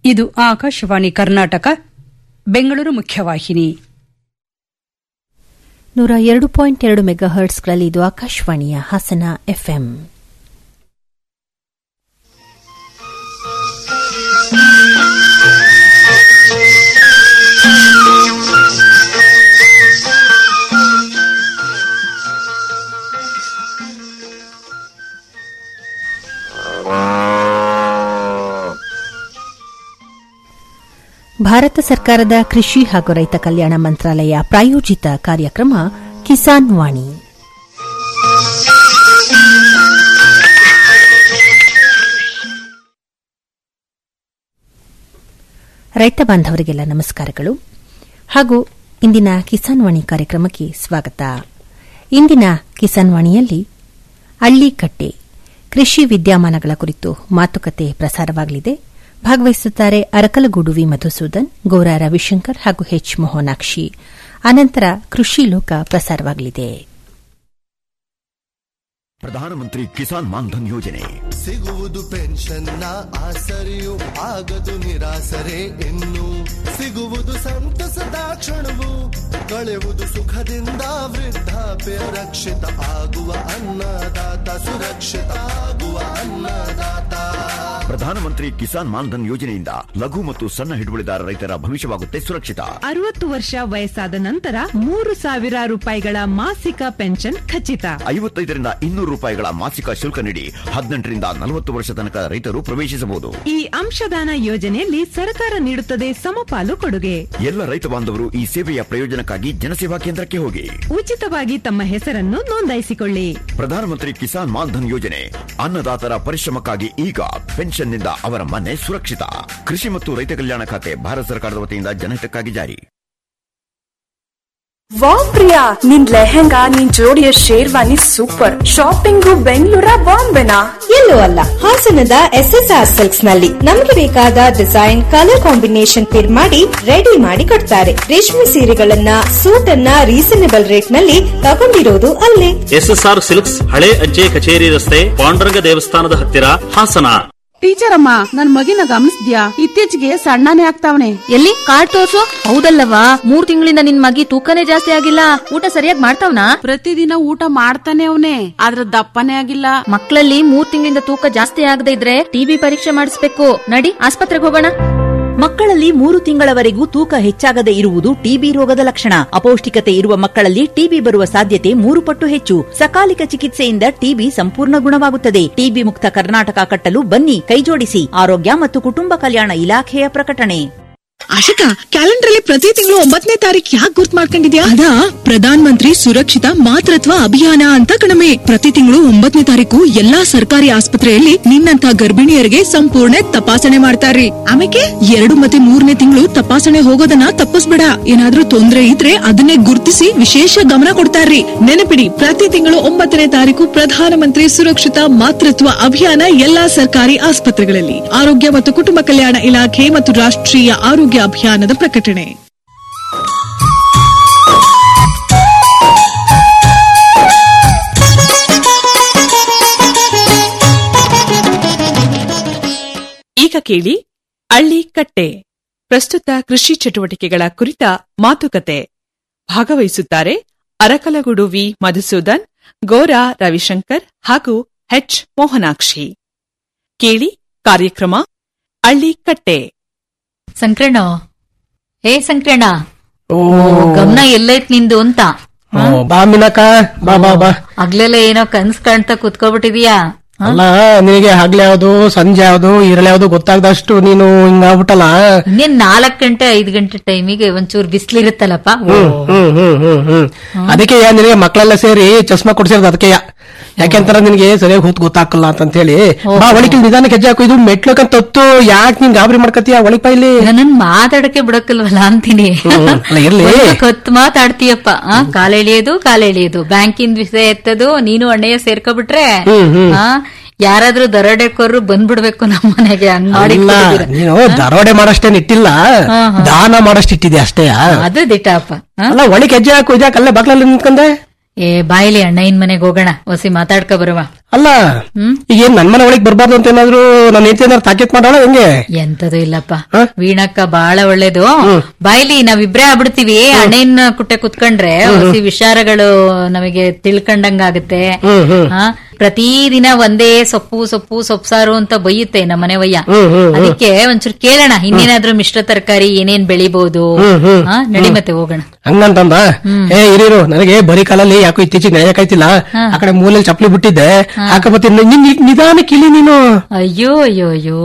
ಇದು ಆಕಾಶವಾಣಿ ಕರ್ನಾಟಕ ಬೆಂಗಳೂರು ಮುಖ್ಯವಾಹಿನಿ ನೂರ ಎರಡು ಪಾಯಿಂಟ್ ಎರಡು ಮೆಗಾ ಹರ್ಟ್ಸ್ಗಳಲ್ಲಿ ಇದು ಆಕಾಶವಾಣಿಯ ಹಾಸನ ಎಫ್ಎಂ ಭಾರತ ಸರ್ಕಾರದ ಕೃಷಿ ಹಾಗೂ ರೈತ ಕಲ್ಯಾಣ ಮಂತ್ರಾಲಯ ಪ್ರಾಯೋಜಿತ ಕಾರ್ಯಕ್ರಮ ಕಿಸಾನ್ ವಾಣಿ ರೈತ ಬಾಂಧವರಿಗೆಲ್ಲ ನಮಸ್ಕಾರಗಳು ಹಾಗೂ ಇಂದಿನ ಕಿಸಾನ್ ವಾಣಿ ಕಾರ್ಯಕ್ರಮಕ್ಕೆ ಸ್ವಾಗತ ಇಂದಿನ ಕಿಸಾನ್ ವಾಣಿಯಲ್ಲಿ ಅಳ್ಳಿಕಟ್ಟೆ ಕೃಷಿ ವಿದ್ಯಮಾನಗಳ ಕುರಿತು ಮಾತುಕತೆ ಪ್ರಸಾರವಾಗಲಿದೆ ಭಾಗವಹಿಸುತ್ತಾರೆ ಅರಕಲಗೂಡು ವಿ ಮಧುಸೂದನ್ ಗೌರ ರವಿಶಂಕರ್ ಹಾಗೂ ಎಚ್ ಮೋಹನಾಕ್ಷಿ ಅನಂತರ ಕೃಷಿ ಲೋಕ ಪ್ರಸಾರವಾಗಲಿದೆ ಪ್ರಧಾನಮಂತ್ರಿ ಕಿಸಾನ್ ಮಾನ್ಧನ್ ಯೋಜನೆ ಸಿಗುವುದು ಪೆನ್ಷನ್ನ ಆಸರೆಯು ಆಗದು ನಿರಾಸರೆ ಇನ್ನು ಸಿಗುವುದು ಸಂತಸದ ಕ್ಷಣವು ಕಳೆವುದು ಸುಖದಿಂದ ವೃದ್ಧಾಪ್ಯ ರಕ್ಷಿತ ಆಗುವ ಅನ್ನದಾತ ಸುರಕ್ಷಿತ ಆಗುವ ಅನ್ನದಾತ ಪ್ರಧಾನಮಂತ್ರಿ ಕಿಸಾನ್ ಮಾನ್ಧನ್ ಯೋಜನೆಯಿಂದ ಲಘು ಮತ್ತು ಸಣ್ಣ ಹಿಡುವಳಿದಾರ ರೈತರ ಭವಿಷ್ಯವಾಗುತ್ತೆ ಸುರಕ್ಷಿತ ಅರವತ್ತು ವರ್ಷ ವಯಸ್ಸಾದ ನಂತರ ಮೂರು ಸಾವಿರ ರೂಪಾಯಿಗಳ ಮಾಸಿಕ ಪೆನ್ಷನ್ ಖಚಿತ ಐವತ್ತೈದರಿಂದ ಇನ್ನೂರು ರೂಪಾಯಿಗಳ ಮಾಸಿಕ ಶುಲ್ಕ ನೀಡಿ ಹದಿನೆಂಟರಿಂದ ನಲವತ್ತು ವರ್ಷ ತನಕ ರೈತರು ಪ್ರವೇಶಿಸಬಹುದು ಈ ಅಂಶದಾನ ಯೋಜನೆಯಲ್ಲಿ ಸರ್ಕಾರ ನೀಡುತ್ತದೆ ಸಮಪಾಲು ಕೊಡುಗೆ ಎಲ್ಲ ರೈತ ಬಾಂಧವರು ಈ ಸೇವೆಯ ಪ್ರಯೋಜನಕ್ಕಾಗಿ ಜನಸೇವಾ ಕೇಂದ್ರಕ್ಕೆ ಹೋಗಿ ಉಚಿತವಾಗಿ ತಮ್ಮ ಹೆಸರನ್ನು ನೋಂದಾಯಿಸಿಕೊಳ್ಳಿ ಪ್ರಧಾನಮಂತ್ರಿ ಕಿಸಾನ್ ಮಾನ್ಧನ್ ಯೋಜನೆ ಅನ್ನದಾತರ ಪರಿಶ್ರಮಕ್ಕಾಗಿ ಈಗ ಪೆನ್ಷನ್ನಿಂದ ಅವರ ಮನೆ ಸುರಕ್ಷಿತ ಕೃಷಿ ಮತ್ತು ರೈತ ಕಲ್ಯಾಣ ಖಾತೆ ಭಾರತ ಸರ್ಕಾರದ ವತಿಯಿಂದ ಜನಹಿತಕ್ಕಾಗಿ ಜಾರಿ ವಾವ್ ಪ್ರಿಯಾ ನಿನ್ ಲೆಹೆಂಗಾ ನಿನ್ ಜೋಡಿಯ ಶೇರ್ವಾನಿ ಸೂಪರ್ ಶಾಪಿಂಗು ಬೆಂಗಳೂರ ಬಾಂಬೆನಾ ಎಲ್ಲೂ ಅಲ್ಲ ಹಾಸನದ ಎಸ್ಎಸ್ಆರ್ ಸಿಲ್ಕ್ಸ್ ನಲ್ಲಿ ನಮಗೆ ಬೇಕಾದ ಡಿಸೈನ್ ಕಲರ್ ಕಾಂಬಿನೇಷನ್ ಫಿರ್ ಮಾಡಿ ರೆಡಿ ಮಾಡಿ ಕೊಡ್ತಾರೆ ರೇಷ್ಮೆ ಸೀರೆಗಳನ್ನ ಸೂಟ್ ಅನ್ನ ರೀಸನೇಬಲ್ ರೇಟ್ ನಲ್ಲಿ ತಗೊಂಡಿರೋದು ಅಲ್ಲೇ ಎಸ್ಎಸ್ಆರ್ ಸಿಲ್ಕ್ಸ್ ಹಳೆ ಅಜ್ಜೆ ಕಚೇರಿ ರಸ್ತೆ ಪಾಂಡುರಂಗ ದೇವಸ್ಥಾನದ ಹತ್ತಿರ ಹಾಸನ ಟೀಚರ್ ಅಮ್ಮ ನನ್ ಮಗಿನ ಗಮನಿಸ್ದ್ಯಾ ಇತ್ತೀಚೆಗೆ ಸಣ್ಣನೇ ಆಗ್ತಾವನೆ ಎಲ್ಲಿ ಕಾರ್ಡ್ ತೋರ್ಸು ಹೌದಲ್ಲವಾ ಮೂರ್ ತಿಂಗಳಿಂದ ನಿನ್ ಮಗಿ ತೂಕನೇ ಜಾಸ್ತಿ ಆಗಿಲ್ಲ ಊಟ ಸರಿಯಾಗಿ ಮಾಡ್ತಾವ್ನಾ ಪ್ರತಿದಿನ ಊಟ ಮಾಡ್ತಾನೆ ಅವನೇ ಆದ್ರ ದಪ್ಪನೇ ಆಗಿಲ್ಲ ಮಕ್ಕಳಲ್ಲಿ ಮೂರ್ ತಿಂಗಳಿಂದ ತೂಕ ಜಾಸ್ತಿ ಆಗದೆ ಇದ್ರೆ ಟಿಬಿ ಪರೀಕ್ಷೆ ಮಾಡಿಸ್ಬೇಕು ನಡಿ ಆಸ್ಪತ್ರೆಗೆ ಹೋಗೋಣ ಮಕ್ಕಳಲ್ಲಿ ಮೂರು ತಿಂಗಳವರೆಗೂ ತೂಕ ಹೆಚ್ಚಾಗದೆ ಇರುವುದು ಟಿಬಿ ರೋಗದ ಲಕ್ಷಣ ಅಪೌಷ್ಟಿಕತೆ ಇರುವ ಮಕ್ಕಳಲ್ಲಿ ಟಿಬಿ ಬರುವ ಸಾಧ್ಯತೆ ಮೂರು ಪಟ್ಟು ಹೆಚ್ಚು ಸಕಾಲಿಕ ಚಿಕಿತ್ಸೆಯಿಂದ ಟಿಬಿ ಸಂಪೂರ್ಣ ಗುಣವಾಗುತ್ತದೆ ಟಿಬಿ ಮುಕ್ತ ಕರ್ನಾಟಕ ಕಟ್ಟಲು ಬನ್ನಿ ಕೈಜೋಡಿಸಿ ಆರೋಗ್ಯ ಮತ್ತು ಕುಟುಂಬ ಕಲ್ಯಾಣ ಇಲಾಖೆಯ ಪ್ರಕಟಣೆ ಆಶಿಕಾ ಕ್ಯಾಲೆಂಡರ್ ಅಲ್ಲಿ ಪ್ರತಿ ತಿಂಗಳು ಒಂಬತ್ತನೇ ತಾರೀಕು ಯಾಕೆ ಗುರ್ತ್ ಮಾಡ್ಕೊಂಡಿದ್ಯಾ ಅದಾ ಪ್ರಧಾನ ಮಂತ್ರಿ ಸುರಕ್ಷಿತ ಮಾತೃತ್ವ ಅಭಿಯಾನ ಅಂತ ಕಣಮೆ ಪ್ರತಿ ತಿಂಗಳು ಒಂಬತ್ತನೇ ತಾರೀಕು ಎಲ್ಲಾ ಸರ್ಕಾರಿ ಆಸ್ಪತ್ರೆಯಲ್ಲಿ ನಿನ್ನಂತ ಗರ್ಭಿಣಿಯರಿಗೆ ಸಂಪೂರ್ಣ ತಪಾಸಣೆ ಮಾಡ್ತಾರ್ರಿ ಆಮೇಲೆ ಎರಡು ಮತ್ತೆ ಮೂರನೇ ತಿಂಗಳು ತಪಾಸಣೆ ಹೋಗೋದನ್ನ ತಪ್ಪಿಸ್ಬೇಡ ಏನಾದ್ರೂ ತೊಂದ್ರೆ ಇದ್ರೆ ಅದನ್ನೇ ಗುರ್ತಿಸಿ ವಿಶೇಷ ಗಮನ ಕೊಡ್ತಾರ್ರಿ ನೆನಪಿಡಿ ಪ್ರತಿ ತಿಂಗಳು ಒಂಬತ್ತನೇ ತಾರೀಕು ಪ್ರಧಾನಮಂತ್ರಿ ಸುರಕ್ಷಿತ ಮಾತೃತ್ವ ಅಭಿಯಾನ ಎಲ್ಲಾ ಸರ್ಕಾರಿ ಆಸ್ಪತ್ರೆಗಳಲ್ಲಿ ಆರೋಗ್ಯ ಮತ್ತು ಕುಟುಂಬ ಕಲ್ಯಾಣ ಇಲಾಖೆ ಮತ್ತು ರಾಷ್ಟ್ರೀಯ ಆರೋಗ್ಯ ಅಭಿಯಾನದ ಪ್ರಕಟಣೆ ಈಗ ಕೇಳಿ ಅಳ್ಳಿ ಕಟ್ಟೆ ಪ್ರಸ್ತುತ ಕೃಷಿ ಚಟುವಟಿಕೆಗಳ ಕುರಿತ ಮಾತುಕತೆ ಭಾಗವಹಿಸುತ್ತಾರೆ ಅರಕಲಗೂಡು ವಿ ಮಧುಸೂದನ್ ಗೋರಾ ರವಿಶಂಕರ್ ಹಾಗೂ ಎಚ್ ಮೋಹನಾಕ್ಷಿ ಕೇಳಿ ಕಾರ್ಯಕ್ರಮ ಅಳ್ಳಿ ಕಟ್ಟೆ ಸಂಕ್ರಣ ಏ ಸಂಕ್ರಣ ಗಮನ ಎಲ್ಲೈತ್ ನಿಂದು ಅಂತ ಬಾ ಮಿನಕ ಬಾ ಬಾ ಬಾ ಆಗ್ಲೆಲ್ಲ ಏನೋ ಕನ್ಸ್ ಕಾಣ್ತಾ ಕುತ್ಕೊಬಿಟ್ಟಿದ್ಯಾ ಅಲ್ಲ ನಿನಗೆ ಹಗ್ಲ ಯಾವ್ದು ಸಂಜೆ ಯಾವ್ದು ಇರಲ್ ಯಾವ್ದು ಗೊತ್ತಾಗ್ದಷ್ಟು ನೀನು ಹಿಂಗಾಗ್ಬಿಟ್ಟಲ್ಲ ಇನ್ನೇನ್ ನಾಲ್ಕ್ ಗಂಟೆ ಐದ್ ಗಂಟೆ ಟೈಮಿಗೆ ಒಂಚೂರು ಬಿಸ್ಲಿರುತ್ತಲ್ಲಪ್ಪ ಹ್ಮ್ ಹ್ಮ್ ಹ್ಮ್ ಹ್ಮ್ ಹ್ಮ್ ಅದಕ್ಕೆ ಯಾ ನಿನಗೆ ಮಕ್ಕಳೆಲ್ಲ ಸೇರಿ ಚಸ್ಮಾ ಕೊಡ್ಸಿರೋದು ಅದಕ್ಕೆ ಯಾಕೆಂತಾರ ನಿನಗೆ ಸರಿಯಾಗಿ ಹೊತ್ತು ಗೊತ್ತಾಗಲ್ಲ ಅಂತ ಹೇಳಿ ಬಾ ಒಳಗೆ ನಿಧಾನಕ್ಕೆ ಹೆಜ್ಜೆ ಹಾಕು ಇದು ಮೆಟ್ಲಕಂತ ತತ್ತು ಯಾಕೆ ನೀನ್ ಗಾಬರಿ ಮಾಡ್ಕತೀಯ ಒಳಪ ಇಲ್ಲಿ ನನ್ ಮಾತಾಡಕ್ಕೆ ಬಿಡಕ್ಕಲ್ವಲ್ಲ ಅಂತೀನಿ ಅಲ್ಲ ಇರ್ಲಿ ಹೊತ್ತು ಮಾತಾಡ್ತೀಯಪ್ಪ ಆ, ಕಾಲ್ ಎಳಿಯೋದು ಕಾಲ್ ಎಳಿಯೋದು ಬ್ಯಾಂಕಿಂದ ವಿಷಯ ಎತ್ತದು ನೀನು ಅಣ್ಣಯ್ಯ ಸೇರ್ಕೊಬಿಟ್ರೆ ಹ್ಮ್, ಹ್ಮ್. ಆ, ಯಾರಾದ್ರೂ ದರೋಡೆಕೋರು ಬಂದ್ಬಿಡ್ಬೇಕು ನಮ್ಮ ಮನೆಗೆ ಹಂಗ್ ಮಾಡಿ ಇಲ್ಲ ಕೊಟ್ಟಿದ್ದೀರ. ನೀನು ದರೋಡೆ ಮಾಡಷ್ಟೇನ್ ಇಟ್ಟಿಲ್ಲ ಹಾ, ಹಾ. ದಾನ ಮಾಡಷ್ಟು ಇಟ್ಟಿದ್ಯಾ ಅಷ್ಟೇ ಅದು ದಿಟ್ಟಪ್ಪ ಆ? ಅಲ್ಲ ಒಳಗೆ ಹೆಜ್ಜೆ ಹಾಕು ಇದ್ಯಾಕೆ ಅಲ್ಲೇ ಬಾಗ್ಲಲ್ಲಿ ನಿಂತ್ಕೊಂಡೆ ಏ ಬಾಯಿಲಿ ಅಣ್ಣಯ್ಯನ್ ಮನೆಗೆ ಹೋಗೋಣ ಹೊಸಿ ಮಾತಾಡ್ಕೊ ಬರುವ ಅಲ್ಲ ಈಗ ಏನ್ ನನ್ ಮನೆ ಒಳಗೆ ಬರ್ಬಾರ್ದು ಅಂತ ಏನಾದ್ರು ನನ್ನ ಹೆಂಡತಿ ಏನಾದ್ರು ತಾಕೀತ್ ಮಾಡೋಣ ಹೆಂಗೆ ಎಂತದು ಇಲ್ಲಪ್ಪ ವೀಣಕ್ಕ ಬಾಳ ಒಳ್ಳೇದು ಬಾಯ್ಲಿ ನಾವಿಬ್ರೇ ಆಗ್ಬಿಡ್ತೀವಿ ಅಣ್ಣನ ಕುಟ್ಟೆ ಕುತ್ಕೊಂಡ್ರೆ ಹೊಸಿ ವಿಚಾರಗಳು ನಮಗೆ ತಿಳ್ಕೊಂಡಂಗಾಗುತ್ತೆ ಹ್ಮ್, ಹ್ಮ್. ಆ, ಪ್ರತಿದಿನ ಒಂದೇ ಸೊಪ್ಪು ಸೊಪ್ಪು ಸೊಪ್ಸಾರು ಅಂತ ಬೈಯುತ್ತೆ ನಮ್ಮನೆ ವಯ್ಯ ಹ್ಮ್, ಹ್ಮ್, ಹ್ಮ್. ಅದಕ್ಕೆ ಒಂಚೂರು ಕೇಳೋಣ ಇನ್ನೇನಾದ್ರೂ ಮಿಶ್ರ ತರಕಾರಿ ಏನೇನ್ ಬೆಳಿಬಹುದು ಹ್ಮ್, ಹ್ಮ್. ಆ, ನಡಿ ಹ್ಮ್. ಮತ್ತೆ ಹೋಗೋಣ ಹಂಗಂತಂದ ಏ ಇರೀರು ನನಗೆ ಬರೀ ಕಾಲಲ್ಲಿ ಯಾಕೋ ಇತ್ತೀಚೆಗೆ ನಡೆಯಕ್ಕಾಯ್ತಿಲ್ಲ ಆ ಕಡೆ ಮೂಲೆಯಲ್ಲಿ ಚಪ್ಪಲಿ ಬಿಟ್ಟಿದ್ದೆ ಹಾಕಬತ್ತಿ ನಿಧಾನ ಕಿಲಿ ನೀನು ಅಯ್ಯೋ ಅಯ್ಯೋ ಅಯ್ಯೋ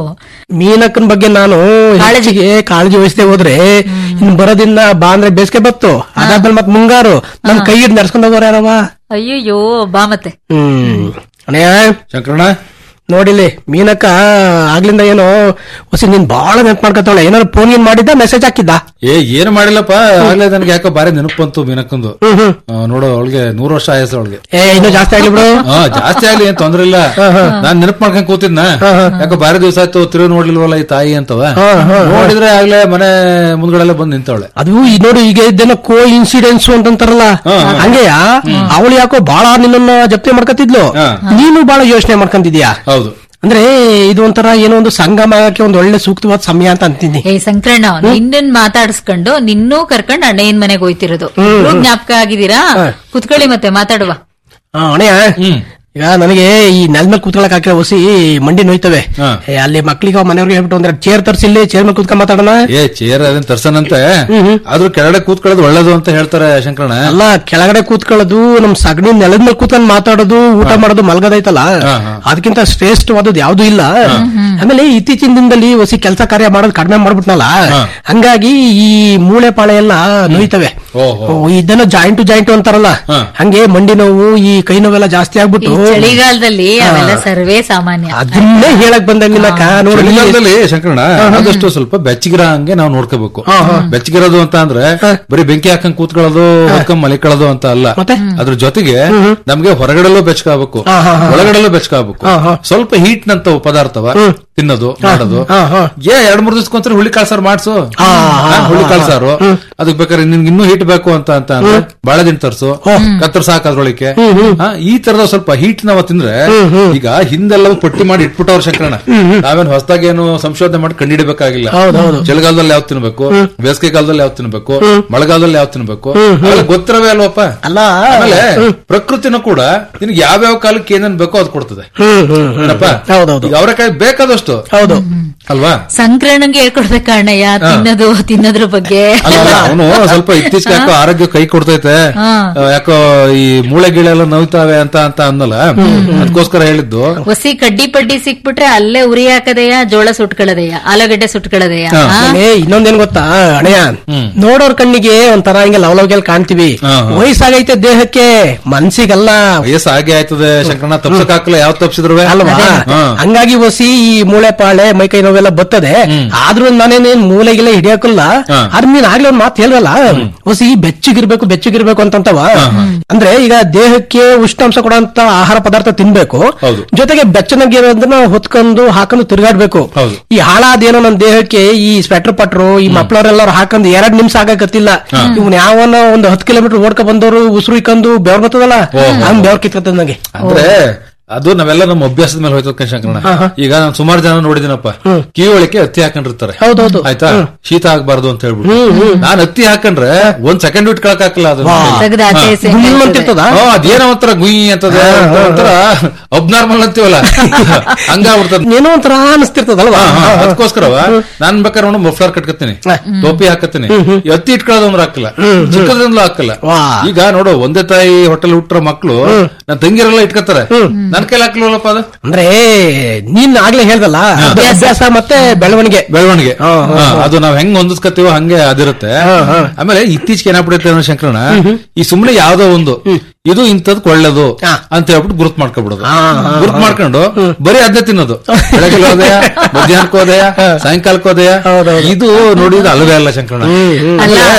ಮೀನಕ್ಕನ ಬಗ್ಗೆ ನಾನು ಹೆಚ್ಚಿಗೆ ಕಾಳಜಿ ವಹಿಸದೆ ಹೋದ್ರೆ ಇನ್ ಬರೋದಿಂದ ಬಾ ಅಂದ್ರೆ ಬೇಸಿಗೆ ಬತ್ತು ಅದಾದ್ಮೇಲೆ ಮತ್ ಮುಂಗಾರು ನಮ್ ಕೈ ಹಿಡ್ದು ನಡ್ಸ್ಕೊಂಡ್ ಹೋಗೋರು ಯಾರವ ಅಯ್ಯಯ್ಯೋ ಬಾ ಮತ್ತೆ ಹ್ಮ್ ಅಣ್ಣಯ್ಯ ಶಂಕರಣ್ಣ ನೋಡಿಲಿ ಮೀನಕ್ಕ ಆಗ್ಲಿಂದ ಏನೋ ಹೊಸ ನೀನ್ ಬಾಳ ನೆನ್ಪ್ ಮಾಡ್ಕೊತಾವಳೆ ಏನಾದ್ರು ಫೋನ್ ಏನ್ ಮಾಡಿದ್ದ ಮೆಸೇಜ್ ಹಾಕಿದ್ದ ಏ ಏನು ಮಾಡಿಲ್ಲಪ್ಪ ಆಗ್ಲೇ ನನಗೆ ಯಾಕೋ ಬಾರಿ ನೆನಪು ಬಂತು ಮೀನಕ್ಕಂದು ಆ, ನೋಡು ಅವಳಿಗೆ ನೂರು ವರ್ಷ ಆಯಸ್ಸು ಅವಳಿಗೆ ಏ ಇನ್ನೂ ಜಾಸ್ತಿ ಆಗ್ಲಿ ಬಿಡು ಹಾ ಜಾಸ್ತಿ ಆಗ್ಲಿ ಏನ್ ತೊಂದ್ರೆ ಇಲ್ಲ ನಾನ್ ನೆನಪು ಮಾಡ್ಕೊಂಡ್ ಕೂತಿದ್ನ ಯಾಕೋ ಬಾರಿ ದಿವಸ ಆಯ್ತು ತಿರುಗಿ ನೋಡ್ಲಿಲ್ವಲ್ಲ ಈ ತಾಯಿ ಅಂತವ ನೋಡಿದ್ರೆ ಆಗ್ಲೇ ಮನೆ ಮುಂದ್ಗಡೆಲ್ಲ ಬಂದ್ ನಿಂತವಳೆ ಅದು ಈ ನೋಡು ಈಗ ಇದ್ದೇನೋ ಕೋ ಇನ್ಸಿಡೆನ್ಸ್ ಅಂತಂತಾರಲ್ಲ ಹಂಗೆಯ ಅವಳು ಯಾಕೋ ಬಾಳ ನಿನ್ನ ಜಪ್ತಿ ಮಾಡ್ಕೊತಿದ್ಲು ನೀನು ಬಾಳ ಯೋಚನೆ ಮಾಡ್ಕೊಂತಿದ್ಯಾ ಹೌದು ಅಂದ್ರೆ ಇದು ಒಂಥರ ಏನೋ ಒಂದು ಸಂಗಮ ಆಗಕ್ಕೆ ಒಂದು ಒಳ್ಳೆ ಸೂಕ್ತವಾದ ಸಮಯ ಅಂತ ಅಂತೀನಿ ಏ ಸಂಕ್ರಣ್ಣ ನಿನ್ನನ್ ಮಾತಾಡಿಸ್ಕೊಂಡು ನಿನ್ನೂ ಕರ್ಕೊಂಡು ಅಣ್ಣಯ್ಯನ್ ಮನೆಗೆ ಹೋಯ್ತಿರೋದು ಇಬ್ರೂ ಜ್ಞಾಪಕ ಆಗಿದ್ದೀರಾ ಕುತ್ಕೊಳ್ಳಿ ಮತ್ತೆ ಮಾತಾಡುವ ಆ, ಅಣ್ಣಯ್ಯ ಈಗ ನನಗೆ ಈ ನೆಲ ಮೇಲೆ ಕೂತ್ಕೊಳಕ್ ಹಾಕಿರೋ ಹೊಸಿ ಮಂಡಿ ನೋಯ್ತವೆ ಏ, ಅಲ್ಲಿ ಮಕ್ಳಿಗೆ ಮನೆಯವ್ರಿಗೆ ಹೇಳ್ಬಿಟ್ಟು ಒಂದ್ರೆ ಚೇರ್ ತರ್ಸಿಲ್ಲಿ ಚೇರ್ ಮೇಲೆ ಕೂತ್ಕೊಂಡ್ ಮಾತಾಡೋಣ ಏ ಚೇರ್ ಅದನ್ನ ತರ್ಸನಂತೆ ಆದ್ರೂ ಕೆಳಗಡೆ ಕೂತ್ಕೊಳ್ಳೋದು ಒಳ್ಳೇದು ಅಂತ ಹೇಳ್ತಾರೆ ಶಂಕರಣ್ಣ ಅಲ್ಲ ಕೆಳಗಡೆ ಕೂತ್ಕೊಳ್ಳೋದು ನಮ್ ಸಗಣಿ ನೆಲದ ಮೇಲೆ ಕೂತ್ಕೊಂಡ್ ಮಾತಾಡೋದು ಊಟ ಮಾಡೋದು ಮಲ್ಗದೈತಲ್ಲ ಅದಕ್ಕಿಂತ ಶ್ರೇಷ್ಠವಾದದ್ದು ಯಾವ್ದು ಇಲ್ಲ ಆಮೇಲೆ ಇತ್ತೀಚಿನ ದಿನದಲ್ಲಿ ಹೊಸಿ ಕೆಲಸ ಕಾರ್ಯ ಮಾಡೋದು ಕಡಿಮೆ ಮಾಡ್ಬಿಟ್ನಲ್ಲ ಹಂಗಾಗಿ ಈ ಮೂಳೆ ಪಾಳೆ ಎಲ್ಲ ನೋಯ್ತವೆ ಓ, ಇದನ್ನ ಜಾಯಿಂಟು ಜಾಯಿಂಟು ಅಂತಾರಲ್ಲ ಹಂಗೆ ಮಂಡಿ ನೋವು ಈ ಕೈ ನೋವೆಲ್ಲ ಜಾಸ್ತಿ ಈ ಆಗ್ಬಿಟ್ಟು ಚಳಿಗಾಲದಲ್ಲಿ ಅವೆಲ್ಲ ಸರ್ವೇ ಸಾಮಾನ್ಯ ಅದನ್ನೇ ಹೇಳಕ್ ಬಂದಂಗಿಲ್ಲಕ್ಕ ನೋಡಿ ಚಳಿಗಾಲದಲ್ಲಿ ಶಂಕರಣ್ಣ ಆದಷ್ಟು ಸ್ವಲ್ಪ ಬೆಚ್ಚಗಿರ ಹಂಗೆ ನಾವು ನೋಡ್ಕೋಬೇಕು ಬೆಚ್ಚಗಿರೋದು ಅಂತ ಅಂದ್ರೆ ಬರೀ ಬೆಂಕಿ ಹಾಕೊಂಡ್ ಕೂತ್ಕೊಳ್ಳೋದು ಹೊತ್ಕೊಂಡ್ ಮಲಿಕೊಳ್ಳೋದು ಅಂತ ಅಲ್ಲ ಅದ್ರ ಜೊತೆಗೆ ನಮ್ಗೆ ಹೊರಗಡೆಲ್ಲೂ ಬೆಚ್ಚಕಾಗಬೇಕು ಒಳಗಡೆಲ್ಲೂ ಬೆಚ್ಚಕಾಗಬೇಕು ಸ್ವಲ್ಪ ಹೀಟ್ ನಂತ ಪದಾರ್ಥವ ತಿನ್ನೋದು ಮಾಡೋದು ಏ ಎರಡ್ ಮೂರ್ ದಿವಸಕ್ಕೊಂದ್ಸರಿ ಹುಳಿ ಕಾಳ್ಸಾರು ಮಾಡ್ಸು ಹಾ, ಹುಳಿ ಕಾಳ್ಸಾರು ಅದಕ್ ಬೇಕಾದ್ರೆ ನಿನ್ಗೆ ಇನ್ನೂ ಹೀಟ್ ಬೇಕು ಅಂತ ಅಂತ ಅಂದ್ರೆ ಬಾಳೆ ದಿನ ತರ್ಸು ಕತ್ತರ್ ಸಾಕ್ ಅದ್ರೊಳಗೆ ಹಾ, ಈ ತರದ ಸ್ವಲ್ಪ ಹೀಟ್ ನಾವ ತಿಂದ್ರೆ ಈಗ ಹಿಂದೆಲ್ಲ ಪಟ್ಟಿ ಮಾಡಿ ಇಟ್ಬಿಟ್ಟವ್ರ ಶಂಕರಣ ನಾವೇನ್ ಹೊಸದಾಗಿ ಏನು ಸಂಶೋಧನೆ ಮಾಡಿ ಕಂಡಿಡಿಬೇಕಾಗಿಲ್ಲ ಹೌದೌದು. ಚಳಿಗಾಲದಲ್ಲಿ ಯಾವ್ದು ತಿನ್ಬೇಕು ಬೇಸಿಗೆ ಕಾಲದಲ್ಲಿ ಯಾವ್ದು ತಿನ್ಬೇಕು ಮಳೆಗಾಲದಲ್ಲಿ ಯಾವ್ದು ತಿನ್ಬೇಕು ಅವೆಲ್ಲ ಗೊತ್ತಿರವೇ ಅಲ್ವಪ್ಪ ಅಲ್ಲ ಆಮೇಲೆ ಪ್ರಕೃತಿನೂ ಕೂಡ ನಿನ್ಗೆ ಯಾವ್ಯಾವ ಕಾಲಕ್ಕೆ ಏನೇನ್ ಬೇಕೋ ಅದು ಕೊಡ್ತದೆ ಏನಪ್ಪ ಈಗ ಅವರೆಕಾಯಿ ಬೇಕಾದಷ್ಟು ಹೌದು ಅಲ್ವಾ ಸಂಕ್ರಮಣಗೆ ಹೇಳ್ಕೊಡ್ಬೇಕಾ ಅಣ್ಣಯ್ಯ ತಿನ್ನೋದು ತಿನ್ನೋದ್ರ ಬಗ್ಗೆ ಅವನು ಸ್ವಲ್ಪ ಇತ್ತೀಚೆಗೆ ಯಾಕೋ ಆರೋಗ್ಯ ಕೈ ಕೊಡ್ತೈತೆ ಹಾ. ಆ, ಯಾಕೋ ಈ ಮೂಳೆ ಗೀಳೆ ಎಲ್ಲ ನೋಯ್ತಾವೆ ಅಂತ ಅಂತ ಅನ್ನಲ್ಲ ಅದಕ್ಕೋಸ್ಕರ ಹೇಳಿದ್ದು ಹೊಸಿ ಕಡ್ಡಿ ಪಡ್ಡಿ ಸಿಕ್ಬಿಟ್ರೆ ಅಲ್ಲೇ ಉರಿ ಹಾಕದೆಯ ಜೋಳ ಸುಟ್ಕೊಳ್ಳೋದೆಯ ಆಲೂಗಡ್ಡೆ ಸುಟ್ಕೊಳ್ಳೋದೆಯ ಆಮೇಲೆ ಇನ್ನೊಂದೇನ್ ಗೊತ್ತಾ ಅಣಯ್ಯ ನೋಡೋರ್ ಕಣ್ಣಿಗೆ ಒಂಥರ ಹಿಂಗೆ ಲವಲವಿಗೆಲ್ಲ ಕಾಣ್ತೀವಿ ವಯಸ್ಸಾಗೈತೆ ದೇಹಕ್ಕೆ ಮನ್ಸಿಗಲ್ಲ ವಯಸ್ಸು ಹಾಗೆ ಆಯ್ತದೆ ಶಂಕರಣ್ಣ ತಪ್ಸಕ್ ಹಾಕಲ್ಲ ಯಾವ ತಪ್ಸಿದ್ರು ಅಲ್ವಾ ಹಂಗಾಗಿ ಹೊಸಿ ಈ ಮೂಳೆ ಪಾಳೆ ಮೈ ಕೈ ನೋವೆಲ್ಲ ಬರ್ತದೆ ಆದ್ರೂ ನಾನೇನೇನ್ ಮೂಳೆಗಿಲ್ಲ ಹಿಡಿಯಕಲ್ಲ ಅದ್ ನೀನ್ ಆಗ್ಲೇ ಒಂದ್ ಮಾತು ಹೇಳ್ರಲ್ಲ ಹೊಸಿ ಬೆಚ್ಚಗಿರ್ಬೇಕು ಬೆಚ್ಚಗಿರ್ಬೇಕು ಅಂತಂತವ ಅಂದ್ರೆ ಈಗ ದೇಹಕ್ಕೆ ಉಷ್ಣಾಂಶ ಕೊಡುವಂತ ಆಹಾರ ಪದಾರ್ಥ ತಿನ್ಬೇಕು ಜೊತೆಗೆ ಬೆಚ್ಚನಾಗಿರೋದನ್ನ ಹೊತ್ಕೊಂಡು ಹಾಕೊಂಡು ತಿರುಗಾಡ್ಬೇಕು ಈ ಹಾಳಾದೇನೋ ನನ್ನ ದೇಹಕ್ಕೆ ಈ ಸ್ವೆಟರ್ ಪಟ್ರು ಈ ಮಪ್ಳವ್ರೆಲ್ಲಾರು ಹಾಕೊಂಡು ಎರಡ್ ನಿಮಿಷ ಆಗಕತ್ತಿಲ್ಲ ಇವ್ನ ಯಾವನ ಒಂದು ಹತ್ತು ಕಿಲೋಮೀಟರ್ ಓಡ್ಕೊ ಬಂದವರು ಉಸಿರು ಇಕ್ಕೊಂಡು ಬೆವ್ರ ಬರ್ತದಲ್ಲ ಹಂಗ್ ಬೆವ್ರ ಕಿತ್ಕತ್ತದ ನಂಗೆ ಅಂದ್ರೆ ಅದು ನಾವೆಲ್ಲ ನಮ್ಮ ಅಭ್ಯಾಸದ ಮೇಲೆ ಹೋಯ್ತು ಶಂಕರಣ ಈಗ ನಾನು ಸುಮಾರು ಜನ ನೋಡಿದಿನಪ್ಪ ಕಿವಿ ಒಳಕ್ಕೆ ಹತ್ತಿ ಹಾಕೊಂಡಿರ್ತಾರೆ ಹೌದೌದು ಆಯ್ತಾ ಶೀತ ಆಗ್ಬಾರ್ದು ಅಂತ ಹೇಳ್ಬಿಟ್ಟು ನಾನ್ ಹತ್ತಿ ಹಾಕೊಂಡ್ರೆ ಒಂದ್ ಸೆಕೆಂಡ್ ಇಟ್ಕೊಳಕ್ ಹಾಕಲ್ಲ ಅದು ತೆಗ್ದು ಆಚೆ ಈಚೆ ಹಾಕ್ತದೆ. ಅದೇನೋ ಒಂಥರ ಗುಯ್ ಅಂತದೆ ಒಂಥರ ಅಬ್ನಾರ್ಮಲ್ ಅಂತೀವಲ್ಲ ಹಂಗಾಗ್ಬಿಡ್ತದ ಏನೋ ಒಂಥರ ಅನಿಸ್ತಿರ್ತದಲ್ವಾ ಅದಕ್ಕೋಸ್ಕರವ ನಾನ್ ಬೇಕಾದ್ರೆ ನೋಡಿ ಮಫ್ಲರ್ ಕಟ್ಕತ್ತೀನಿ ಟೋಪಿ ಹಾಕತ್ತೀನಿ ಈ ಹತ್ತಿ ಇಟ್ಕೊಳ್ಳೋದು ಅಂದ್ರೆ ಹಾಕಲ್ಲ ಚಿಕ್ಕದ್ರಿಂದಲೂ ಹಾಕಲ್ಲ ಈಗ ನೋಡು ಒಂದೇ ತಾಯಿ ಹೋಟೆಲ್ ಹುಟ್ಟರ ಮಕ್ಳು ನನ್ ತಂಗಿರೆಲ್ಲ ಇಟ್ಕೋತಾರೆ ನನ್ ಕೈಲಿ ಹಾಕ್ಲವಲ್ಲಪ್ಪ ಅದು ಅಂದ್ರೆ ನೀನ್ ಆಗ್ಲೇ ಹೇಳ್ದಲ್ಲ ಅದು ಅಭ್ಯಾಸ ಮತ್ತೆ ಬೆಳವಣಿಗೆ ಬೆಳವಣಿಗೆ ಹಾ, ಅದು ನಾವ್ ಹೆಂಗ್ ಹೊಂದಿಸ್ಕತ್ತೀವೋ ಹಂಗೆ ಅದಿರುತ್ತೆ ಆಮೇಲೆ ಇತ್ತೀಚೆಗೆ ಏನಾಗ್ಬಿಡುತ್ತೆ ಅನ್ನೋ ಶಂಕರಣ ಈ ಸುಮ್ನೆ ಯಾವ್ದೋ ಒಂದು ಇದು ಇಂಥದ್ ಒಳ್ಳೇದು ಅಂತ ಹೇಳ್ಬಿಟ್ಟು ಗುರುತ್ ಮಾಡ್ಕೊಬಿಡೋದು ಗುರುತ್ ಮಾಡ್ಕೊಂಡು ಬರೀ ಅದೇ ತಿನ್ನೋದು ಬೆಳಗ್ಗೆ ಹೋದೆಯ ಮಧ್ಯಾಹ್ನಕ್ಕೆ ಹೋದೆಯ ಸಾಯಂಕಾಲಕ್ಕೆ ಹೋದೆಯ ಇದು ನೋಡಿ ಇದು ಅಲ್ವೇ ಅಲ್ಲ ಶಂಕರಣ ಆಮೇಲೆ